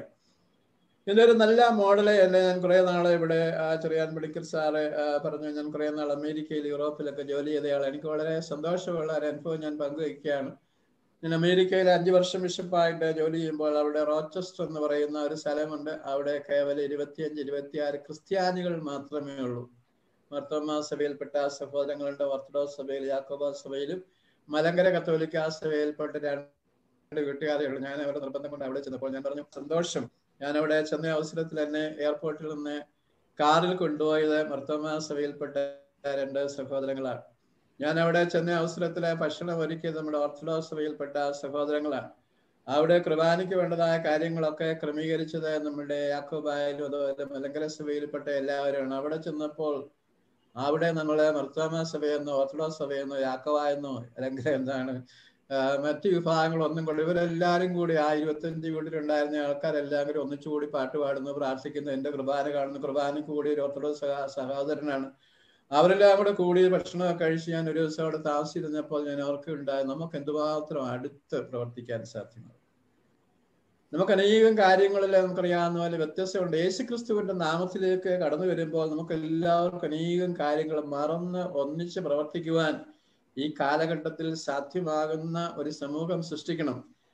ഇതൊരു നല്ല മോഡല് അല്ലെ ഞാൻ കുറെ നാള് ഇവിടെ ചെറിയാൻ മെഡിക്കൽ സാറ് പറഞ്ഞു ഞാൻ കുറെ നാൾ അമേരിക്കയിൽ യൂറോപ്പിലൊക്കെ ജോലി ചെയ്തയാൾ എനിക്ക് വളരെ സന്തോഷമുള്ള ഒരു അനുഭവം ഞാൻ പങ്കുവയ്ക്കുകയാണ് ഞാൻ അമേരിക്കയിൽ അഞ്ചു വർഷം ബിഷപ്പായിട്ട് ജോലി ചെയ്യുമ്പോൾ അവിടെ റോച്ചസ്റ്റർ എന്ന് പറയുന്ന ഒരു സ്ഥലമുണ്ട് അവിടെ കേവലം ഇരുപത്തിയഞ്ച് ഇരുപത്തിയാറ് ക്രിസ്ത്യാനികൾ മാത്രമേ ഉള്ളൂ മർത്തോമ സഭയിൽപ്പെട്ട സഹോദരങ്ങളുണ്ട് ഓർത്തഡോക്സ് സഭയിൽ യാക്കോബ സഭയിലും മലങ്കര കത്തോലിക്ക സഭയിൽപ്പെട്ട രണ്ട് വീട്ടുകാരേ ഉള്ളൂ ഞാൻ അവരുടെ നിർബന്ധം കൊണ്ട് അവിടെ ചെന്നപ്പോൾ ഞാൻ പറഞ്ഞു സന്തോഷം ഞാൻ അവിടെ ചെന്ന അവസരത്തിൽ എന്നെ എയർപോർട്ടിൽ നിന്ന് കാറിൽ കൊണ്ടുപോയത് മർത്തോമ സഭയിൽപ്പെട്ട രണ്ട് സഹോദരങ്ങളാണ് ഞാൻ അവിടെ ചെന്ന അവസരത്തിലെ ഭക്ഷണം ഒരുക്കിയത് നമ്മുടെ ഓർത്തഡോക്സ് സഭയിൽപ്പെട്ട സഹോദരങ്ങളാണ് അവിടെ കുർബാനയ്ക്ക് വേണ്ടതായ കാര്യങ്ങളൊക്കെ ക്രമീകരിച്ചത് നമ്മുടെ യാക്കോബായാലും അതുപോലെ മലങ്കര സഭയിൽപ്പെട്ട എല്ലാവരുമാണ് അവിടെ ചെന്നപ്പോൾ അവിടെ നമ്മളെ മർത്തോമ സഭയെന്നോ ഓർത്തഡോക്സ് സഭയെന്നോ യാക്കോബായെന്നോ അല്ലെങ്കിൽ എന്താണ് മറ്റു വിഭാഗങ്ങളൊന്നും കൊണ്ട് ഇവരെല്ലാവരും കൂടി ആ ഇരുപത്തഞ്ച് വീട്ടിലുണ്ടായിരുന്ന ആൾക്കാരെല്ലാം കൂടി ഒന്നിച്ചുകൂടി പാട്ട് പാടുന്നു പ്രാർത്ഥിക്കുന്നു എന്റെ കുർബാന കാണുന്നു കുർബാനയ്ക്ക് കൂടി ഒരു ഓർത്തഡോക്സ് സഹോദരനാണ് അവരെല്ലാം കൂടെ കൂടി ഭക്ഷണമൊക്കെ കഴിച്ച് ഞാൻ ഒരു ദിവസം അവിടെ താമസിച്ചിരുന്നപ്പോൾ ഞാൻ ഓർക്കുണ്ടായി നമുക്ക് എന്തുമാത്രം അടുത്ത് പ്രവർത്തിക്കാൻ സാധ്യമാണ് നമുക്ക് അനേകം കാര്യങ്ങളിൽ നമുക്കറിയാവുന്ന പോലെ വ്യത്യസ്തമുണ്ട് യേശുക്രിസ്തുവിന്റെ നാമത്തിലേക്ക് കടന്നു വരുമ്പോൾ നമുക്ക് എല്ലാവർക്കും അനേകം കാര്യങ്ങൾ മറന്ന് ഒന്നിച്ച് പ്രവർത്തിക്കുവാൻ ഈ കാലഘട്ടത്തിൽ സാധ്യമാകുന്ന ഒരു സമൂഹം സൃഷ്ടിക്കണം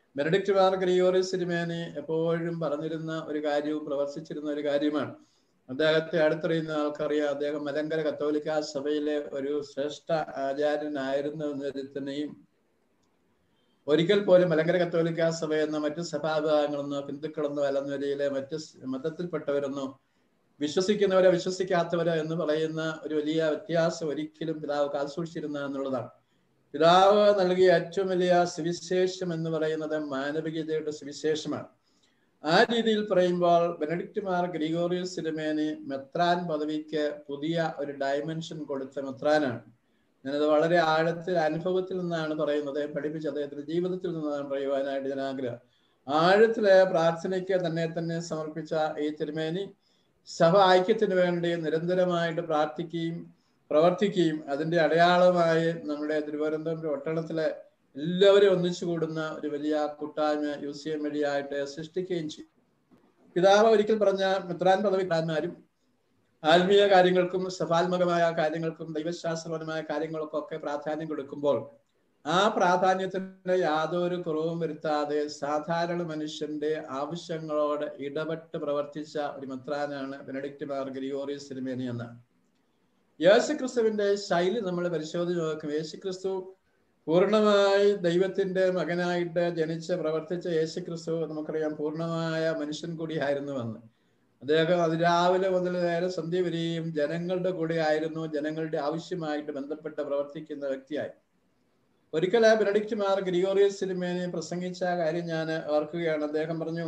ബെനഡിക്റ്റ് മാർ ഗ്രിയോറിസ് സിനിമേനെ എപ്പോഴും പറഞ്ഞിരുന്ന ഒരു കാര്യവും പ്രവർത്തിച്ചിരുന്ന ഒരു കാര്യമാണ് അദ്ദേഹത്തെ അടുത്തറിയുന്ന ആൾക്കറിയാം അദ്ദേഹം മലങ്കര കത്തോലിക്ക സഭയിലെ ഒരു ശ്രേഷ്ഠ ആചാര്യനായിരുന്നു എന്നതിൽ തന്നെയും ഒരിക്കൽ പോലും മലങ്കര കത്തോലിക്ക സഭ എന്ന മറ്റു സഭാവിഭാഗങ്ങളെന്നോ ഹിന്ദുക്കളെന്നോ അല്ലെന്ന നിലയിലെ മറ്റ് മതത്തിൽപ്പെട്ടവരെന്നോ വിശ്വസിക്കുന്നവരോ വിശ്വസിക്കാത്തവരോ എന്ന് പറയുന്ന ഒരു വലിയ വ്യത്യാസം ഒരിക്കലും പിതാവ് കാൽസൂക്ഷിച്ചിരുന്ന എന്നുള്ളതാണ് പിതാവ് നൽകിയ ഏറ്റവും വലിയ സുവിശേഷം എന്ന് പറയുന്നത് മാനവികതയുടെ സുവിശേഷമാണ് ആ രീതിയിൽ പറയുമ്പോൾ ബെനഡിക്റ്റ് മാർ ഗ്രിഗോറിയസ് സിനിമേന് മെത്രാൻ പദവിക്ക് പുതിയ ഒരു ഡയമെൻഷൻ കൊടുത്ത മെത്രാനാണ് ഞാനത് വളരെ ആഴത്തിൽ അനുഭവത്തിൽ നിന്നാണ് പറയുന്നത് പഠിപ്പിച്ച അദ്ദേഹത്തിന്റെ ജീവിതത്തിൽ നിന്നാണ് പറയുവാനായിട്ട് ഞാൻ ആഗ്രഹം ആഴത്തിലെ പ്രാർത്ഥനയ്ക്ക് തന്നെ തന്നെ സമർപ്പിച്ച ഈ തിരുമേനി സഭ ഐക്യത്തിന് വേണ്ടി നിരന്തരമായിട്ട് പ്രാർത്ഥിക്കുകയും പ്രവർത്തിക്കുകയും അതിന്റെ അടയാളമായി നമ്മുടെ തിരുവനന്തപുരം ഒട്ടളത്തിലെ എല്ലാവരും ഒന്നിച്ചു കൂടുന്ന ഒരു വലിയ കൂട്ടായ്മ യു സി എം വഴിയായിട്ട് സൃഷ്ടിക്കുകയും ചെയ്യും പിതാവ് ഒരിക്കൽ പറഞ്ഞ മിത്രാൻ പദവിക്കാരന്മാരും ആത്മീയ കാര്യങ്ങൾക്കും സഭാത്മകമായ കാര്യങ്ങൾക്കും ദൈവശാസ്ത്രപരമായ കാര്യങ്ങൾക്കും ഒക്കെ പ്രാധാന്യം കൊടുക്കുമ്പോൾ ആ പ്രാധാന്യത്തിന് യാതൊരു കുറവും വരുത്താതെ സാധാരണ മനുഷ്യന്റെ ആവശ്യങ്ങളോട് ഇടപെട്ട് പ്രവർത്തിച്ച ഒരു മെത്രാനാണ് ബെനഡിക്റ്റ് മാർ ഗ്രിയോറിയസ് സിനിമേനി എന്നാണ് യേശുക്രിസ്തുവിന്റെ ശൈലി നമ്മൾ പരിശോധിച്ച് നോക്കും യേശുക്രിസ്തു പൂർണ്ണമായി ദൈവത്തിന്റെ മകനായിട്ട് ജനിച്ച് പ്രവർത്തിച്ച യേശുക്രിസ്തു നമുക്കറിയാം പൂർണ്ണമായ മനുഷ്യൻ കൂടിയായിരുന്നു എന്ന് അദ്ദേഹം അതിരാവിലെ മുതൽ നേരെ സന്ധ്യ വരെയും ജനങ്ങളുടെ കൂടെ ആയിരുന്നു ജനങ്ങളുടെ ആവശ്യമായിട്ട് ബന്ധപ്പെട്ട് പ്രവർത്തിക്കുന്ന വ്യക്തിയായി ഒരിക്കൽ ബെനഡിക്റ്റ് മാർ ഗ്രിഗോറിയസ് സിനിമേനെ പ്രസംഗിച്ച കാര്യം ഞാൻ ഓർക്കുകയാണ് അദ്ദേഹം പറഞ്ഞു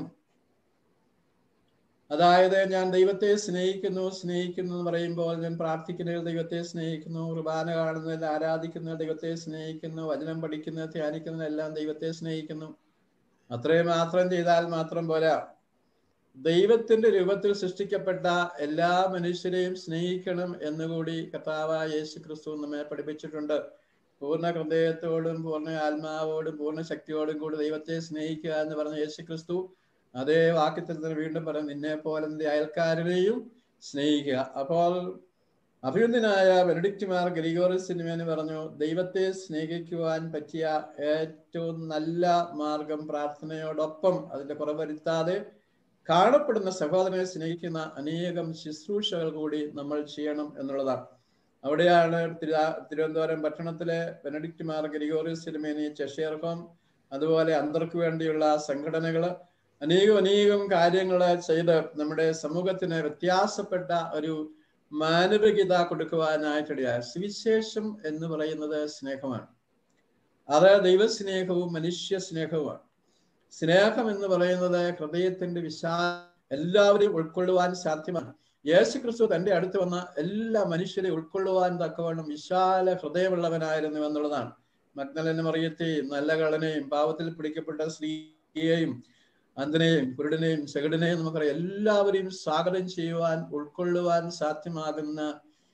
അതായത് ഞാൻ ദൈവത്തെ സ്നേഹിക്കുന്നു സ്നേഹിക്കുന്നു എന്ന് പറയുമ്പോൾ ഞാൻ പ്രാർത്ഥിക്കുന്നതിൽ ദൈവത്തെ സ്നേഹിക്കുന്നു കുർബാന കാണുന്നതിൽ ആരാധിക്കുന്ന ദൈവത്തെ സ്നേഹിക്കുന്നു വചനം പഠിക്കുന്നത് ധ്യാനിക്കുന്നതെല്ലാം ദൈവത്തെ സ്നേഹിക്കുന്നു അത്രയും മാത്രം ചെയ്താൽ മാത്രം പോരാ ദൈവത്തിന്റെ രൂപത്തിൽ സൃഷ്ടിക്കപ്പെട്ട എല്ലാ മനുഷ്യരെയും സ്നേഹിക്കണം എന്നുകൂടി കർത്താവായ യേശു ക്രിസ്തു നമ്മെ പഠിപ്പിച്ചിട്ടുണ്ട് പൂർണ്ണ ഹൃദയത്തോടും പൂർണ്ണ ആത്മാവോടും പൂർണ്ണ ശക്തിയോടും കൂടി ദൈവത്തെ സ്നേഹിക്കുക എന്ന് പറഞ്ഞ യേശു ക്രിസ്തു അതേ വാക്യത്തിൽ തന്നെ വീണ്ടും പറഞ്ഞു നിന്നെ പോലെ നിന്റെ അയൽക്കാരനെയും സ്നേഹിക്കുക അപ്പോൾ അഭിനന്ദനായ ബെനഡിക്റ്റ് മാർ ഗ്രിഗോറിസ് സിനിമേന് പറഞ്ഞു ദൈവത്തെ സ്നേഹിക്കുവാൻ പറ്റിയ ഏറ്റവും നല്ല മാർഗം പ്രാർത്ഥനയോടൊപ്പം അതിന്റെ കുറവരുത്താതെ കാണപ്പെടുന്ന സഹോദരനെ സ്നേഹിക്കുന്ന അനേകം ശുശ്രൂഷകൾ കൂടി നമ്മൾ ചെയ്യണം എന്നുള്ളതാണ് അവിടെയാണ് തിരുവനന്തപുരം പട്ടണത്തിലെ ബെനഡിക്റ്റ് മാർ ഗ്രിഗോറിയസ് സിനിമേനി ചെഷേർ ഹോം അതുപോലെ അന്തർക്ക് വേണ്ടിയുള്ള സംഘടനകൾ അനേകം അനേകം കാര്യങ്ങൾ ചെയ്ത് നമ്മുടെ സമൂഹത്തിന് വ്യത്യാസപ്പെട്ട ഒരു മാനവികത കൊടുക്കുവാനായിട്ടിടയായ സുവിശേഷം എന്ന് പറയുന്നത് സ്നേഹമാണ് അത് ദൈവസ്നേഹവും മനുഷ്യ സ്നേഹവുമാണ് സ്നേഹം എന്ന് പറയുന്നത് ഹൃദയത്തിന്റെ വിശാ എല്ലാവരെയും ഉൾക്കൊള്ളുവാൻ സാധ്യമാണ് യേശു ക്രിസ്തു തന്റെ അടുത്ത് വന്ന എല്ലാ മനുഷ്യരെ ഉൾക്കൊള്ളുവാൻ തക്കവണ്ണം വിശാല ഹൃദയമുള്ളവനായിരുന്നു എന്നുള്ളതാണ് മഗ്നലനെ മറിയത്തെയും നല്ല കളനെയും പാവത്തിൽ പിടിക്കപ്പെട്ട സ്ത്രീയെയും അന്ധനെയും കുരുടനെയും ചെകിടനെയും നമുക്കറിയാം എല്ലാവരെയും സ്വാഗതം ചെയ്യുവാൻ ഉൾക്കൊള്ളുവാൻ സാധ്യമാകുന്ന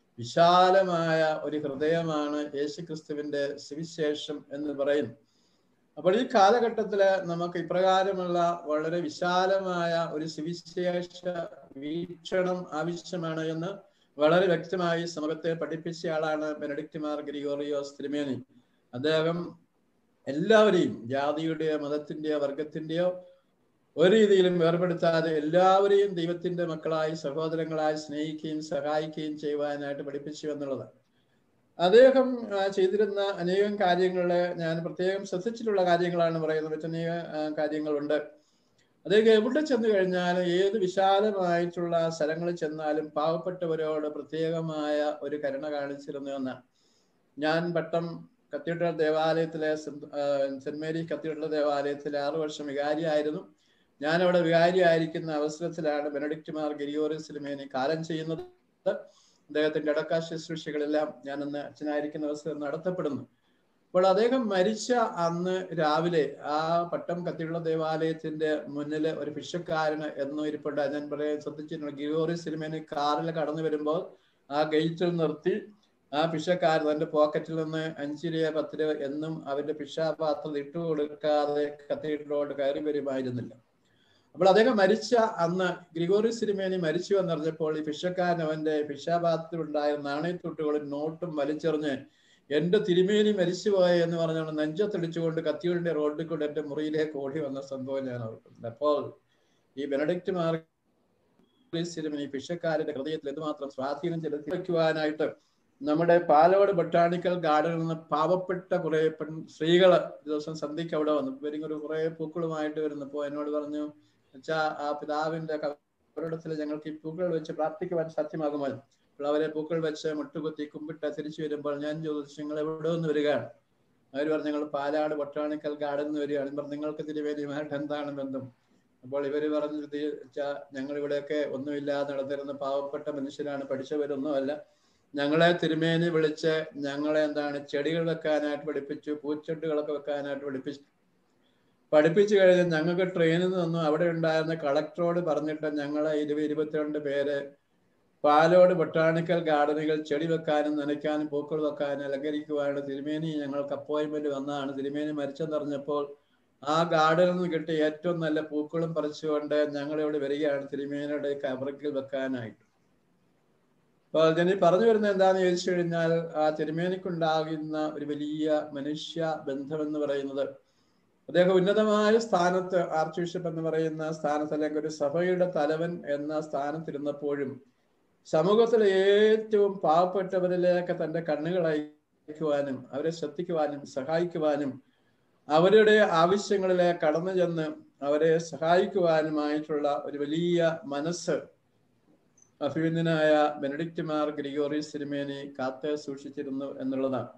വിശാലമായ ഒരു ഹൃദയമാണ് യേശുക്രിസ്തുവിന്റെ സുവിശേഷം എന്ന് പറയുന്നു അപ്പോൾ ഈ കാലഘട്ടത്തില് നമുക്ക് ഇപ്രകാരമുള്ള വളരെ വിശാലമായ ഒരു സുവിശേഷ വീക്ഷണം ആവശ്യമാണ് എന്ന് വളരെ വ്യക്തമായി സമൂഹത്തെ പഠിപ്പിച്ച ആളാണ് ബെനഡിക്റ്റ് മാർ ഗ്രിഗോറിയോസ് തിരുമേനി അദ്ദേഹം എല്ലാവരെയും ജാതിയുടെയോ മതത്തിന്റെയോ വർഗത്തിന്റെയോ ഒരു രീതിയിലും വേർപെടുത്താതെ എല്ലാവരെയും ദൈവത്തിന്റെ മക്കളായി സഹോദരങ്ങളായി സ്നേഹിക്കുകയും സഹായിക്കുകയും ചെയ്യുവാനായിട്ട് പഠിപ്പിച്ചു എന്നുള്ളതാണ് അദ്ദേഹം ചെയ്തിരുന്ന അനേകം കാര്യങ്ങള് ഞാൻ പ്രത്യേകം ശ്രദ്ധിച്ചിട്ടുള്ള കാര്യങ്ങളാണ് പറയുന്നത് മറ്റനേക കാര്യങ്ങളുണ്ട് അദ്ദേഹം എവിടെ ചെന്ന് കഴിഞ്ഞാലും ഏത് വിശാലമായിട്ടുള്ള സ്ഥലങ്ങളിൽ ചെന്നാലും പാവപ്പെട്ടവരോട് പ്രത്യേകമായ ഒരു കരുണ കാണിച്ചിരുന്നു എന്നാണ് ഞാൻ പട്ടം കത്തീഡ്രൽ ദേവാലയത്തിലെ സെന്റ് മേരി കത്തീഡ്രൽ ദേവാലയത്തിലെ ആറു വർഷം വികാരിയായിരുന്നു ഞാൻ അവിടെ വികാരിയായിരിക്കുന്ന അവസരത്തിലാണ് ബെനഡിക്റ്റ് മാർ ഗിരിയോറിസിലുമേനി കാലം ചെയ്യുന്നത് അദ്ദേഹത്തിന്റെ അടക്ക ശുശ്രൂഷകളെല്ലാം ഞാൻ അന്ന് അച്ഛനായിരിക്കുന്ന അവസരം നടത്തപ്പെടുന്നു അപ്പോൾ അദ്ദേഹം മരിച്ച അന്ന് രാവിലെ ആ പട്ടം കത്തിയുള്ള ദേവാലയത്തിന്റെ മുന്നിൽ ഒരു ഭിക്ഷക്കാരന് എന്നും ഇരിപ്പുണ്ട് ഞാൻ പറയാൻ ശ്രദ്ധിച്ചിട്ടുണ്ട് ഗിരിയോറി സിനിമേന് കാറിൽ കടന്നു വരുമ്പോൾ ആ ഗേറ്റിൽ നിർത്തി ആ ഭിക്ഷക്കാരൻ തന്റെ പോക്കറ്റിൽ നിന്ന് അഞ്ച് രൂപ പത്ത് രൂപ എന്നും അവന്റെ ഭിക്ഷാപാത്രം ഇട്ടു കൊടുക്കാതെ കത്തീഡ്രലോട്ട് കയറി വരുമായിരുന്നില്ല അപ്പോൾ അദ്ദേഹം മരിച്ച അന്ന് ഗ്രിഗോറി സിനിമേനി മരിച്ചു എന്നറിഞ്ഞപ്പോൾ ഈ ഭിക്ഷക്കാരൻ അവന്റെ ഭിക്ഷാപാത്രത്തിൽ ഉണ്ടായ നാണയത്തൊട്ടുകളും നോട്ടും വലിച്ചെറിഞ്ഞ് എന്റെ തിരുമേനി മരിച്ചുപോയ എന്ന് പറഞ്ഞാണ് നെഞ്ചത്തെളിച്ചുകൊണ്ട് കത്തികളുടെ റോഡിൽ കൂടെ എന്റെ മുറിയിലേക്ക് ഓടി വന്ന സംഭവം ഞാൻ ഓർക്കുന്നുണ്ട് അപ്പോൾ ഈ ബെനഡിക്റ്റ് മാർ തിരുമേനി പിഷക്കാരുടെ ഹൃദയത്തിൽ എന്തുമാത്രം സ്വാധീനം ചെലുത്തി വയ്ക്കുവാനായിട്ട് നമ്മുടെ പാലോട് ബൊട്ടാണിക്കൽ ഗാർഡനിൽ നിന്ന് പാവപ്പെട്ട കുറെ പെൺ സ്ത്രീകള് ദിവസം സന്ധ്യയ്ക്ക് അവിടെ വന്നു ഇവരും ഒരു കുറെ പൂക്കളുമായിട്ട് വരുന്നപ്പോ എന്നോട് പറഞ്ഞു വെച്ചാ ആ പിതാവിന്റെ കവറിടത്തിൽ ഞങ്ങൾക്ക് ഈ പൂക്കൾ വെച്ച് പ്രാർത്ഥിക്കുവാൻ സാധ്യമാകുമോ അപ്പോൾ അവരെ പൂക്കൾ വെച്ച് മുട്ടുകുത്തി കുമ്പിട്ട് തിരിച്ചു വരുമ്പോൾ ഞാൻ ചോദിച്ചു നിങ്ങൾ എവിടെ നിന്ന് വരികയാണ് അവർ പറഞ്ഞു ഞങ്ങൾ പാലാട് ബൊട്ടാണിക്കൽ ഗാർഡനിൽ നിന്ന് വരികയാണ് പറഞ്ഞു നിങ്ങൾക്ക് തിരുവേദിയുമായിട്ട് എന്താണ് ബന്ധം അപ്പോൾ ഇവര് പറഞ്ഞു വെച്ചാൽ ഞങ്ങൾ ഇവിടെയൊക്കെ ഒന്നുമില്ലാതെ നടന്നിരുന്ന പാവപ്പെട്ട മനുഷ്യരാണ് പഠിച്ചവരൊന്നുമല്ല ഞങ്ങളെ തിരുമേനി വിളിച്ച് ഞങ്ങളെ എന്താണ് ചെടികൾ വെക്കാനായിട്ട് പഠിപ്പിച്ചു പൂച്ചെട്ടുകളൊക്കെ വെക്കാനായിട്ട് പഠിപ്പിച്ചു പഠിപ്പിച്ചു കഴിഞ്ഞ് ഞങ്ങൾക്ക് ട്രെയിനിൽ നിന്നും അവിടെ ഉണ്ടായിരുന്ന കളക്ടറോട് പറഞ്ഞിട്ട് ഞങ്ങളെ ഇരുപത് ഇരുപത്തിരണ്ട് പേര് പാലോട് ബൊട്ടാണിക്കൽ ഗാർഡനുകൾ ചെടി വെക്കാനും നനയ്ക്കാനും പൂക്കൾ വെക്കാനും അലങ്കരിക്കുവാനും തിരുമേനി ഞങ്ങൾക്ക് അപ്പോയിന്റ്മെന്റ് വന്നതാണ് തിരുമേനി മരിച്ചെന്നറിഞ്ഞപ്പോൾ ആ ഗാർഡനിൽ നിന്ന് കിട്ടിയ ഏറ്റവും നല്ല പൂക്കളും പറിച്ചുകൊണ്ട് ഞങ്ങൾ ഇവിടെ വരികയാണ് തിരുമേനിയുടെ കവറിൽ വെക്കാനായിട്ട് അപ്പോൾ ഞാൻ പറഞ്ഞു വരുന്നത് എന്താണെന്ന് ചോദിച്ചു കഴിഞ്ഞാൽ ആ തിരുമേനിക്കുണ്ടാകുന്ന ഒരു വലിയ മനുഷ്യ ബന്ധം എന്ന് പറയുന്നത് അദ്ദേഹം ഉന്നതമായ സ്ഥാനത്ത് ആർച്ച് ബിഷപ്പ് എന്ന് പറയുന്ന സ്ഥാനത്ത് അല്ലെങ്കിൽ ഒരു സഭയുടെ തലവൻ എന്ന സ്ഥാനത്തിരുന്നപ്പോഴും സമൂഹത്തിലെ ഏറ്റവും പാവപ്പെട്ടവരിലേക്ക് തന്റെ കണ്ണുകൾ അയക്കുവാനും അവരെ ശ്രദ്ധിക്കുവാനും സഹായിക്കുവാനും അവരുടെ ആവശ്യങ്ങളിലെ കടന്നു ചെന്ന് അവരെ സഹായിക്കുവാനുമായിട്ടുള്ള ഒരു വലിയ മനസ്സ് അഭിമന്യനായ ബെനഡിക്റ്റ് മാർ ഗ്രിഗോറിയസ് തിരുമേനി കാത്ത് സൂക്ഷിച്ചിരുന്നു എന്നുള്ളതാണ്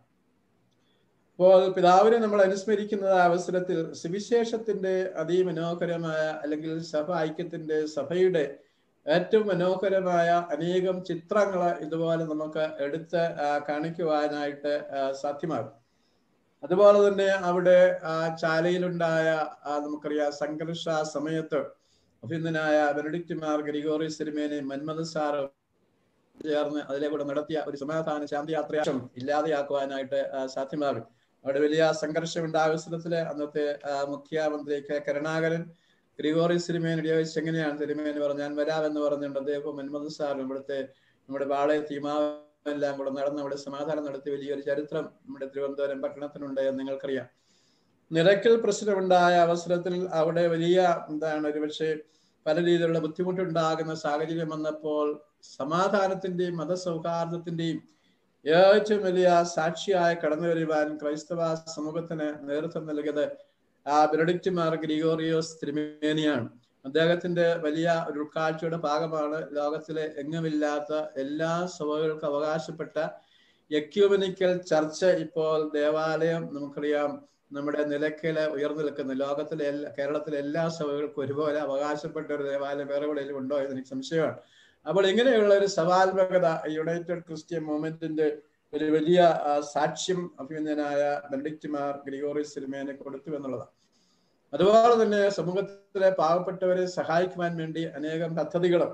അപ്പോൾ പിതാവിനെ നമ്മൾ അനുസ്മരിക്കുന്ന അവസരത്തിൽ സുവിശേഷത്തിന്റെ അതിമനോഹരമായ അല്ലെങ്കിൽ സഭ ഐക്യത്തിന്റെ സഭയുടെ ഏറ്റവും മനോഹരമായ അനേകം ചിത്രങ്ങൾ ഇതുപോലെ നമുക്ക് എടുത്ത് കാണിക്കുവാനായിട്ട് സാധ്യമാകും അതുപോലെ തന്നെ അവിടെ ആ ചാലയിലുണ്ടായ നമുക്കറിയാം സംഘർഷ സമയത്ത് അഭിനന്ദനായ ബെനഡിക്റ്റ് മാർ ഗ്രിഗോറിയസ് തിരുമേനി മന്മഥ സാറ് ചേർന്ന് അതിലെ കൂടെ നടത്തിയ ഒരു സമാധാന ശാന്തിയാത്ര ഇല്ലാതെയാക്കുവാനായിട്ട് സാധ്യമാകും അവിടെ വലിയ സംഘർഷം ഉണ്ടായ അവസരത്തില് അന്നത്തെ മുഖ്യമന്ത്രി കെ കരുണാകരൻ ഗ്രിഗോറിയസ് തിരുമേനിയുടെ ചോദിച്ചു എങ്ങനെയാണ് തിരുമേനി പറഞ്ഞു ഞാൻ വരാമെന്ന് പറഞ്ഞിട്ടുണ്ട് അദ്ദേഹം മന്മഥ സാറും ഇവിടുത്തെ നമ്മുടെ പാളയ തീമാവെല്ലാം കൂടെ നടന്ന് അവിടെ സമാധാനം നടത്തിയ വലിയൊരു ചരിത്രം നമ്മുടെ തിരുവനന്തപുരം പട്ടണത്തിനുണ്ട് എന്ന് നിങ്ങൾക്കറിയാം നിരക്കൽ പ്രശ്നമുണ്ടായ അവസരത്തിൽ അവിടെ വലിയ എന്താണ് ഒരുപക്ഷെ പല രീതിയിലുള്ള ബുദ്ധിമുട്ടുണ്ടാകുന്ന സാഹചര്യം വന്നപ്പോൾ സമാധാനത്തിന്റെയും മതസൗഹാർദ്ദത്തിന്റെയും ഏറ്റവും വലിയ സാക്ഷിയായി കടന്നു വരുവാൻ ക്രൈസ്തവ സമൂഹത്തിന് നേതൃത്വം നൽകിയത് ആ ബെനഡിക്റ്റ് മാർ ഗ്രിഗോറിയോസ് തിരുമേനിയാണ് അദ്ദേഹത്തിന്റെ വലിയ ഒരു ഉൾക്കാഴ്ചയുടെ ഭാഗമാണ് ലോകത്തിലെ എങ്ങുമില്ലാത്ത എല്ലാ സഭകൾക്കും അവകാശപ്പെട്ട എക്യൂമനിക്കൽ ചർച്ച ഇപ്പോൾ ദേവാലയം നമുക്കറിയാം നമ്മുടെ നിലയ്ക്കല് ഉയർന്നു നിൽക്കുന്ന ലോകത്തിലെ എല്ലാ കേരളത്തിലെ എല്ലാ സഭകൾക്കും ഒരുപോലെ അവകാശപ്പെട്ട ഒരു ദേവാലയം വേറെ എവിടെയെങ്കിലും ഉണ്ടോ എന്ന് എനിക്ക് സംശയമാണ് അപ്പോൾ ഇങ്ങനെയുള്ള ഒരു സവാത്മകത യുണൈറ്റഡ് ക്രിസ്ത്യൻ മൂവ്മെന്റിന്റെ ഒരു വലിയ സാക്ഷ്യം അഭിനന്ദനായ ബെനഡിക്റ്റ് മാർ ഗ്രിഗോറിയസ് സിനിമേനെ കൊടുത്തു എന്നുള്ളതാണ് അതുപോലെ തന്നെ സമൂഹത്തിലെ പാവപ്പെട്ടവരെ സഹായിക്കുവാൻ വേണ്ടി അനേകം പദ്ധതികളും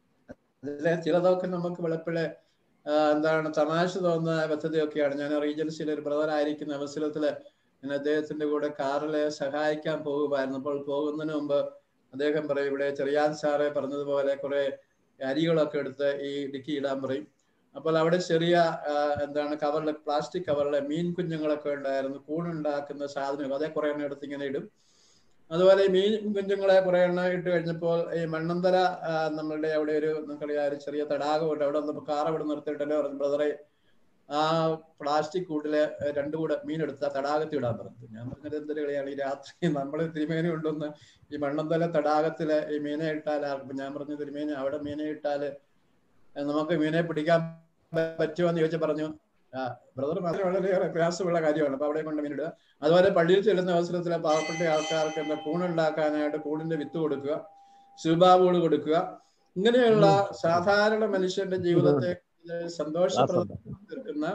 അതിലെ ചിലതൊക്കെ നമുക്ക് വെളുപ്പിളെ എന്താണ് തമാശ തോന്നുന്ന പദ്ധതിയൊക്കെയാണ് ഞാൻ റീജൻസിയിൽ ഒരു ബ്രദർ ആയിരിക്കുന്ന അവസരത്തില് ഞാൻ അദ്ദേഹത്തിന്റെ കൂടെ കാറിലെ സഹായിക്കാൻ പോകുമായിരുന്നു അപ്പോൾ പോകുന്നതിന് മുമ്പ് അദ്ദേഹം പറയും ഇവിടെ ചെറിയാൻ സാറെ പറഞ്ഞതുപോലെ കുറെ അരികളൊക്കെ എടുത്ത് ഈ ഡിക്കി ഇടാൻ പറയും അപ്പോൾ അവിടെ ചെറിയ എന്താണ് കവറിലെ പ്ലാസ്റ്റിക് കവറിലെ മീൻ കുഞ്ഞുങ്ങളൊക്കെ ഉണ്ടായിരുന്നു കൂണുണ്ടാക്കുന്ന സാധനങ്ങൾ അതേ കുറെ എണ്ണം എടുത്ത് ഇങ്ങനെ ഇടും അതുപോലെ ഈ മീൻ കുഞ്ഞുങ്ങളെ കുറെ എണ്ണം ഇട്ട് കഴിഞ്ഞപ്പോൾ ഈ മണ്ണന്തല നമ്മളുടെ അവിടെ ഒരു നമുക്കറിയാം ഒരു ചെറിയ തടാകമുണ്ട് അവിടെ ഒന്ന് കാർ അവിടെ നിർത്തിയിട്ടല്ലോ പറഞ്ഞു ബ്രദറെ ആ പ്ലാസ്റ്റിക് കൂട്ടില് രണ്ടു കൂടെ മീൻ എടുത്ത് ആ തടാകത്തിൽ ഇടാൻ പറഞ്ഞു ഞാൻ പറഞ്ഞത് എന്തൊരു കളിയാണ് ഈ രാത്രി നമ്മൾ തിരുമേനി കൊണ്ടുവന്ന് ഈ മണ്ണന്തല തടാകത്തില് ഈ മീനെ ഇട്ടാൽ ആർക്കും ഞാൻ പറഞ്ഞു തിരുമേനി അവിടെ മീനെ ഇട്ടാല് നമുക്ക് മീനെ പിടിക്കാൻ പറ്റുമോ എന്ന് ചോദിച്ചു പറഞ്ഞു ആ ബ്രദർ മാത്രം വളരെയേറെ പ്രയാസമുള്ള കാര്യമാണ് അപ്പൊ അവിടെ കൊണ്ട് മീനിടുക അതുപോലെ പള്ളിയിൽ ചെല്ലുന്ന അവസരത്തിൽ പാവപ്പെട്ട ആൾക്കാർക്ക് എന്താ കൂണുണ്ടാക്കാനായിട്ട് കൂണിന്റെ വിത്ത് കൊടുക്കുക ശുഭാവുകൾ കൊടുക്കുക ഇങ്ങനെയുള്ള സാധാരണ മനുഷ്യന്റെ ജീവിതത്തെ സന്തോഷപ്രദം തീർക്കുന്ന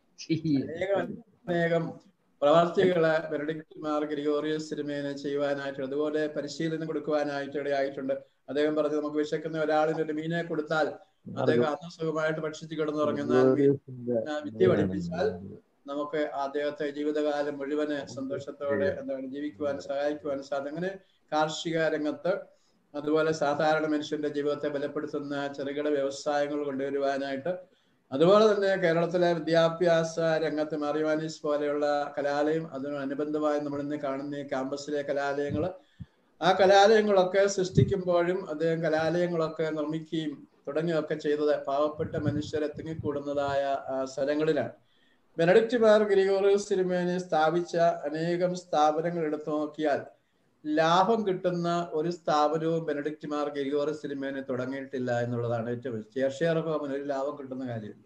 അനേകം അനേകം പ്രവർത്തികള് ബെനഡിക്ട് മാർ ഗ്രിഗോറിയസ് സിനിമേനെ ചെയ്യുവാനായിട്ട് അതുപോലെ പരിശീലനം കൊടുക്കുവാനായിട്ട് ഇടയായിട്ടുണ്ട് അദ്ദേഹം പറഞ്ഞു നമുക്ക് വിശക്കുന്ന ഒരാളിന് ഒരു മീനെ കൊടുത്താൽ അദ്ദേഹം അന്ന് സുഖമായിട്ട് ഭക്ഷിച്ച് കിടന്നുറങ്ങുന്ന വിദ്യ പഠിപ്പിച്ചാൽ നമുക്ക് അദ്ദേഹത്തെ ജീവിതകാലം മുഴുവന് സന്തോഷത്തോടെ എന്താണ് ജീവിക്കുവാൻ സഹായിക്കുവാൻ സാധിക്കും അങ്ങനെ കാർഷിക രംഗത്ത് അതുപോലെ സാധാരണ മനുഷ്യന്റെ ജീവിതത്തെ ബലപ്പെടുത്തുന്ന ചെറുകിട വ്യവസായങ്ങൾ കൊണ്ടുവരുവാനായിട്ട് അതുപോലെ തന്നെ കേരളത്തിലെ വിദ്യാഭ്യാസ രംഗത്ത് മാറിവാനീസ് പോലെയുള്ള കലാലയം അതിനനുബന്ധമായി നമ്മൾ ഇന്ന് കാണുന്ന ഈ ക്യാമ്പസിലെ കലാലയങ്ങൾ ആ കലാലയങ്ങളൊക്കെ സൃഷ്ടിക്കുമ്പോഴും അദ്ദേഹം കലാലയങ്ങളൊക്കെ നിർമ്മിക്കുകയും തുടങ്ങിയൊക്കെ ചെയ്തത് പാവപ്പെട്ട മനുഷ്യരെ തിങ്ങിക്കൂടുന്നതായ ആ, സ്ഥലങ്ങളിലാണ് ബെനഡിക്റ്റ് മാർ ഗ്രിഗോറിയസ് തിരുമേനി സ്ഥാപിച്ച അനേകം സ്ഥാപനങ്ങൾ എടുത്തു നോക്കിയാൽ ലാഭം കിട്ടുന്ന ഒരു സ്ഥാപനവും ബെനഡിക്റ്റ് മാർ ഗ്രിഗോറിയസ് തിരുമേനി തുടങ്ങിയിട്ടില്ല എന്നുള്ളതാണ് ഏറ്റവും ചേർഷ്യർ ഹോമിന് ഒരു ലാഭം കിട്ടുന്ന കാര്യമില്ല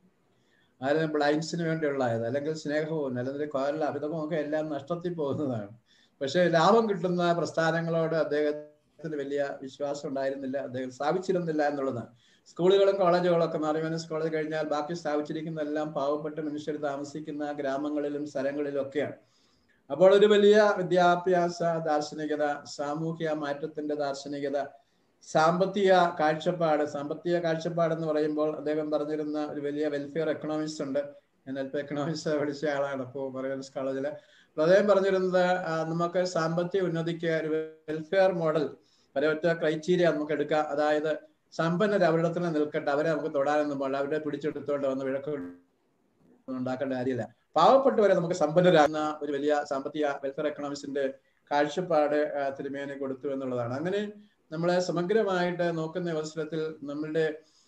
ആരും ബ്ലൈൻഡ്സിന് വേണ്ടിയുള്ളതായത് അല്ലെങ്കിൽ സ്നേഹവും അല്ലെങ്കിൽ കോരല അമിതമൊക്കെ എല്ലാം നഷ്ടത്തിൽ പോകുന്നതാണ് പക്ഷേ ലാഭം കിട്ടുന്ന പ്രസ്ഥാനങ്ങളോട് അദ്ദേഹത്തിന് വലിയ വിശ്വാസം ഉണ്ടായിരുന്നില്ല അദ്ദേഹം സ്ഥാപിച്ചിരുന്നില്ല എന്നുള്ളതാണ് സ്കൂളുകളും കോളേജുകളും ഒക്കെ മാറിമനസ് കോളേജ് കഴിഞ്ഞാൽ ബാക്കി സ്ഥാപിച്ചിരിക്കുന്നതെല്ലാം പാവപ്പെട്ട മനുഷ്യർ താമസിക്കുന്ന ഗ്രാമങ്ങളിലും സ്ഥലങ്ങളിലും ഒക്കെയാണ് അപ്പോൾ ഒരു വലിയ വിദ്യാഭ്യാസ ദാർശനികത സാമൂഹ്യ മാറ്റത്തിന്റെ ദാർശനികത സാമ്പത്തിക കാഴ്ചപ്പാട് സാമ്പത്തിക കാഴ്ചപ്പാട് എന്ന് പറയുമ്പോൾ അദ്ദേഹം പറഞ്ഞിരുന്ന ഒരു വലിയ വെൽഫെയർ എക്കണോമിക്സ് ഉണ്ട് ഞാൻ അല്പം എക്കണോമിക്സ് പഠിച്ച ആളാണ് ഇപ്പോൾ മറിയൻസ് കോളേജില് അപ്പോൾ അദ്ദേഹം പറഞ്ഞിരുന്നത് ആ, നമുക്ക് സാമ്പത്തിക ഉന്നതിക്ക് ഒരു വെൽഫെയർ മോഡൽ ഒരൊറ്റ ക്രൈറ്റീരിയ നമുക്ക് എടുക്കാം അതായത് സമ്പന്നർ അവരുടെ തന്നെ നിൽക്കട്ടെ അവരെ നമുക്ക് തൊടാനൊന്നും പാടില്ല അവരെ പിടിച്ചെടുത്തോണ്ട് വന്ന് വിഴക്ക് ഉണ്ടാക്കേണ്ട കാര്യമില്ല പാവപ്പെട്ടവരെ നമുക്ക് സമ്പന്നരാകുന്ന ഒരു വലിയ സാമ്പത്തിക വെൽഫെയർ എക്കണോമിക്സിന്റെ കാഴ്ചപ്പാട് ആ, തിരുമേനി കൊടുത്തു എന്നുള്ളതാണ് അങ്ങനെ നമ്മളെ സമഗ്രമായിട്ട് നോക്കുന്ന അവസരത്തിൽ നമ്മളുടെ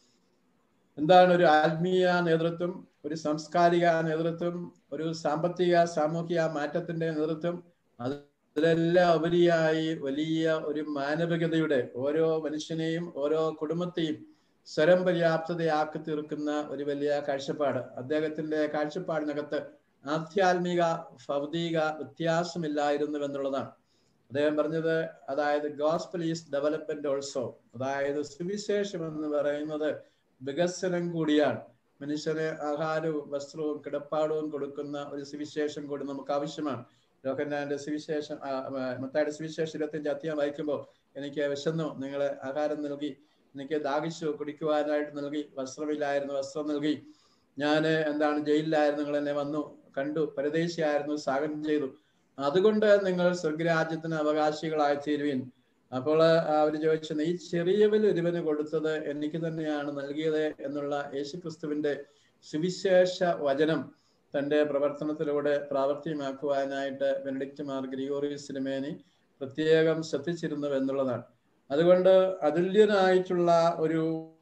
എന്താണ് ഒരു ആത്മീയ നേതൃത്വം ഒരു സാംസ്കാരിക നേതൃത്വം ഒരു സാമ്പത്തിക സാമൂഹിക മാറ്റത്തിന്റെ നേതൃത്വം അതിലെല്ലാം ഉപരിയായി വലിയ ഒരു മാനവികതയുടെ ഓരോ മനുഷ്യനെയും ഓരോ കുടുംബത്തെയും സ്വരം പര്യാപ്തതയാക്കി തീർക്കുന്ന ഒരു വലിയ കാഴ്ചപ്പാട് അദ്ദേഹത്തിന്റെ കാഴ്ചപ്പാടിനകത്ത് ആധ്യാത്മിക ഭൗതിക വ്യത്യാസമില്ലായിരുന്നു എന്നുള്ളതാണ് അദ്ദേഹം പറഞ്ഞത് അതായത് ഗോസ്പൽ ഈസ് ഡെവലപ്മെന്റ് ഓൾസോ അതായത് സുവിശേഷം എന്ന് പറയുന്നത് വികസനം കൂടിയാണ് മനുഷ്യന് ആഹാരവും വസ്ത്രവും കിടപ്പാടവും കൊടുക്കുന്ന ഒരു സുവിശേഷം കൂടി നമുക്ക് ആവശ്യമാണ് യോഹന്നാന്റെ സുവിശേഷം ആ, ആ, മത്തായിയുടെ സുവിശേഷം ഇരുപത്തിയഞ്ച് അധ്യായം വായിക്കുമ്പോൾ എനിക്ക് വിശന്നു നിങ്ങൾ ആഹാരം നൽകി എനിക്ക് ദാഹിച്ചു കുടിക്കുവാനായിട്ട് നൽകി വസ്ത്രമില്ലായിരുന്നു വസ്ത്രം നൽകി ഞാൻ എന്താണ് ജയിലിലായിരുന്നു നിങ്ങൾ എന്നെ വന്നു കണ്ടു പരദേശിയായിരുന്നു സ്വാഗതം ചെയ്തു അതുകൊണ്ട് നിങ്ങൾ സ്വർഗരാജ്യത്തിന് അവകാശികളായി തീരുവിൻ അപ്പോൾ അവർ ചോദിച്ചത് ഈ ചെറിയവൽ ഒരുവന് കൊടുത്തത് എനിക്ക് തന്നെയാണ് നൽകിയത് എന്നുള്ള യേശുക്രിസ്തുവിന്റെ സുവിശേഷ വചനം തന്റെ പ്രവർത്തനത്തിലൂടെ പ്രാവർത്തികമാക്കുവാനായിട്ട് ബെനഡിക്റ്റ് മാർ ഗ്രിഗോറിയസ് സിനിമേനി പ്രത്യേകം ശ്രദ്ധിച്ചിരുന്നു എന്നുള്ളതാണ് അതുകൊണ്ട് അതുല്യനായിട്ടുള്ള ഒരു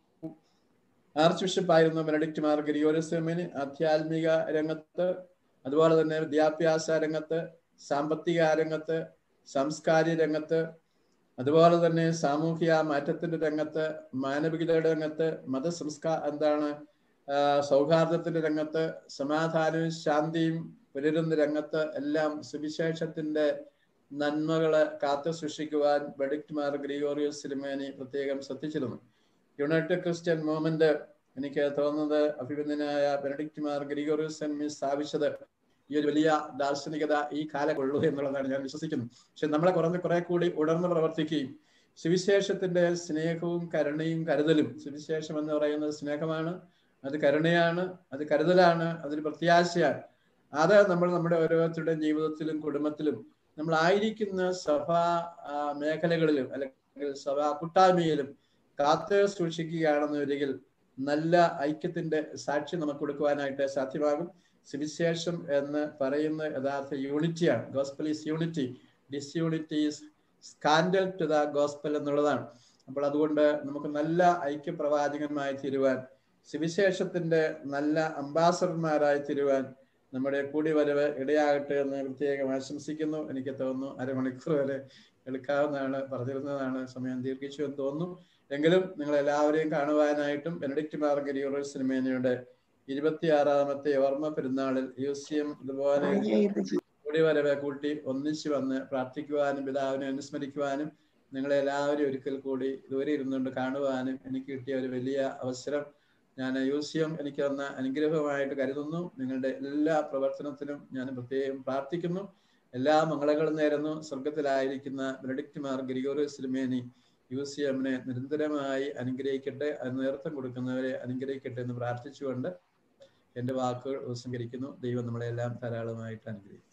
ആർച്ച് ബിഷപ്പായിരുന്നു ബെനഡിക്റ്റ് മാർ ഗ്രിഗോറിയസ് സിനിമേനി ആധ്യാത്മിക രംഗത്ത് അതുപോലെ തന്നെ വിദ്യാഭ്യാസ രംഗത്ത് സാമ്പത്തിക രംഗത്ത് സാംസ്കാരിക രംഗത്ത് അതുപോലെ തന്നെ സാമൂഹിക മാറ്റത്തിന്റെ രംഗത്ത് മാനവികതയുടെ രംഗത്ത് മതസംസ്കാര എന്താണ് ആ, സൗഹാർദ്ദത്തിന്റെ രംഗത്ത് സമാധാനവും ശാന്തിയും പുലരുന്ന രംഗത്ത് എല്ലാം സുവിശേഷത്തിന്റെ നന്മകളെ കാത്തു സൂക്ഷിക്കുവാൻ ബെഡിക്ട് മാർ ഗ്രിഗോറിയസ് സിലിമേനി പ്രത്യേകം ശ്രദ്ധിച്ചിരുന്നു യുണൈറ്റഡ് ക്രിസ്ത്യൻ മൂവ്മെന്റ് എനിക്ക് തോന്നുന്നത് അഭിനന്ദനായ ബെനഡിക്ട് മാർ ഗ്രിഗോറിയസ് സിലിമി സ്ഥാപിച്ചത് ഈ ഒരു വലിയ ദാർശനികത ഈ കാലം ഉള്ളൂ എന്നുള്ളതാണ് ഞാൻ വിശ്വസിക്കുന്നത് പക്ഷെ നമ്മളെ കുറഞ്ഞ കുറെ കൂടി ഉണർന്ന് പ്രവർത്തിക്കുകയും സുവിശേഷത്തിന്റെ സ്നേഹവും കരുണയും കരുതലും സുവിശേഷം എന്ന് പറയുന്നത് സ്നേഹമാണ് അത് കരുണയാണ് അത് കരുതലാണ് അതൊരു പ്രത്യാശയാണ് അത് നമ്മൾ നമ്മുടെ ഓരോരുത്തരുടെയും ജീവിതത്തിലും കുടുംബത്തിലും നമ്മൾ ആയിരിക്കുന്ന സഭാ ആ, മേഖലകളിലും അല്ലെങ്കിൽ സഭാ കൂട്ടായ്മയിലും കാത്ത് സൂക്ഷിക്കുകയാണെന്നൊരികിൽ നല്ല ഐക്യത്തിന്റെ സാക്ഷി നമുക്ക് കൊടുക്കുവാനായിട്ട് സാധ്യമാകും സുവിശേഷം എന്ന് പറയുന്ന യഥാർത്ഥ യൂണിറ്റിയാണ് gospel is unity disunity is scandal to the gospel എന്നുള്ളതാണ് അപ്പോൾ അതുകൊണ്ട് നമുക്ക് നല്ല ഐക്യപ്രവാചകന്മായി തീരുവാൻ സുവിശേഷത്തിന്റെ നല്ല അംബാസഡർമാരായി തീരുവാൻ നമ്മുടെ കൂടി വരവ് ഇടയാകട്ടെ എന്ന് പ്രത്യേകം ആശംസിക്കുന്നു എനിക്ക് തോന്നുന്നു അരമണിക്കൂർ വരെ എടുക്കാവുന്നതാണ് പറഞ്ഞിരുന്നതാണ് സമയം ദീർഘിച്ചു എന്ന് തോന്നുന്നു എങ്കിലും നിങ്ങൾ എല്ലാവരെയും കാണുവാനായിട്ടും ബെനഡിക്റ്റ് മാർഗരിയോറൽ സിനിമേനയുടെ ഇരുപത്തിയാറാമത്തെ ഓർമ്മ പെരുന്നാളിൽ മ്യൂസിയം ഇതുപോലെ കൂടി വരവെ കൂട്ടി ഒന്നിച്ചു വന്ന് പ്രാർത്ഥിക്കുവാനും പിതാവിനെ അനുസ്മരിക്കുവാനും നിങ്ങളെ എല്ലാവരും ഒരിക്കൽ കൂടി ദൂരെ ഇരുന്നുകൊണ്ട് കാണുവാനും എനിക്ക് കിട്ടിയ ഒരു വലിയ അവസരം ഞാൻ മ്യൂസിയം എനിക്ക് തന്ന അനുഗ്രഹമായിട്ട് കരുതുന്നു നിങ്ങളുടെ എല്ലാ പ്രവർത്തനത്തിനും ഞാൻ പ്രത്യേകം പ്രാർത്ഥിക്കുന്നു എല്ലാ മംഗളങ്ങളും നേരുന്നു സ്വർഗത്തിലായിരിക്കുന്ന ബെനഡിക്റ്റ് മാർ ഗ്രിഗോറിയസ് സിലിമേനി മ്യൂസിയമിനെ നിരന്തരമായി അനുഗ്രഹിക്കട്ടെ അത് നേതൃത്വം കൊടുക്കുന്നവരെ അനുഗ്രഹിക്കട്ടെ എന്ന് പ്രാർത്ഥിച്ചുകൊണ്ട് എന്റെ വാക്കുകൾ ഉപസംഹരിക്കുന്നു ദൈവം നമ്മളെല്ലാം ധാരാളമായിട്ട് അനുഗ്രഹിക്കും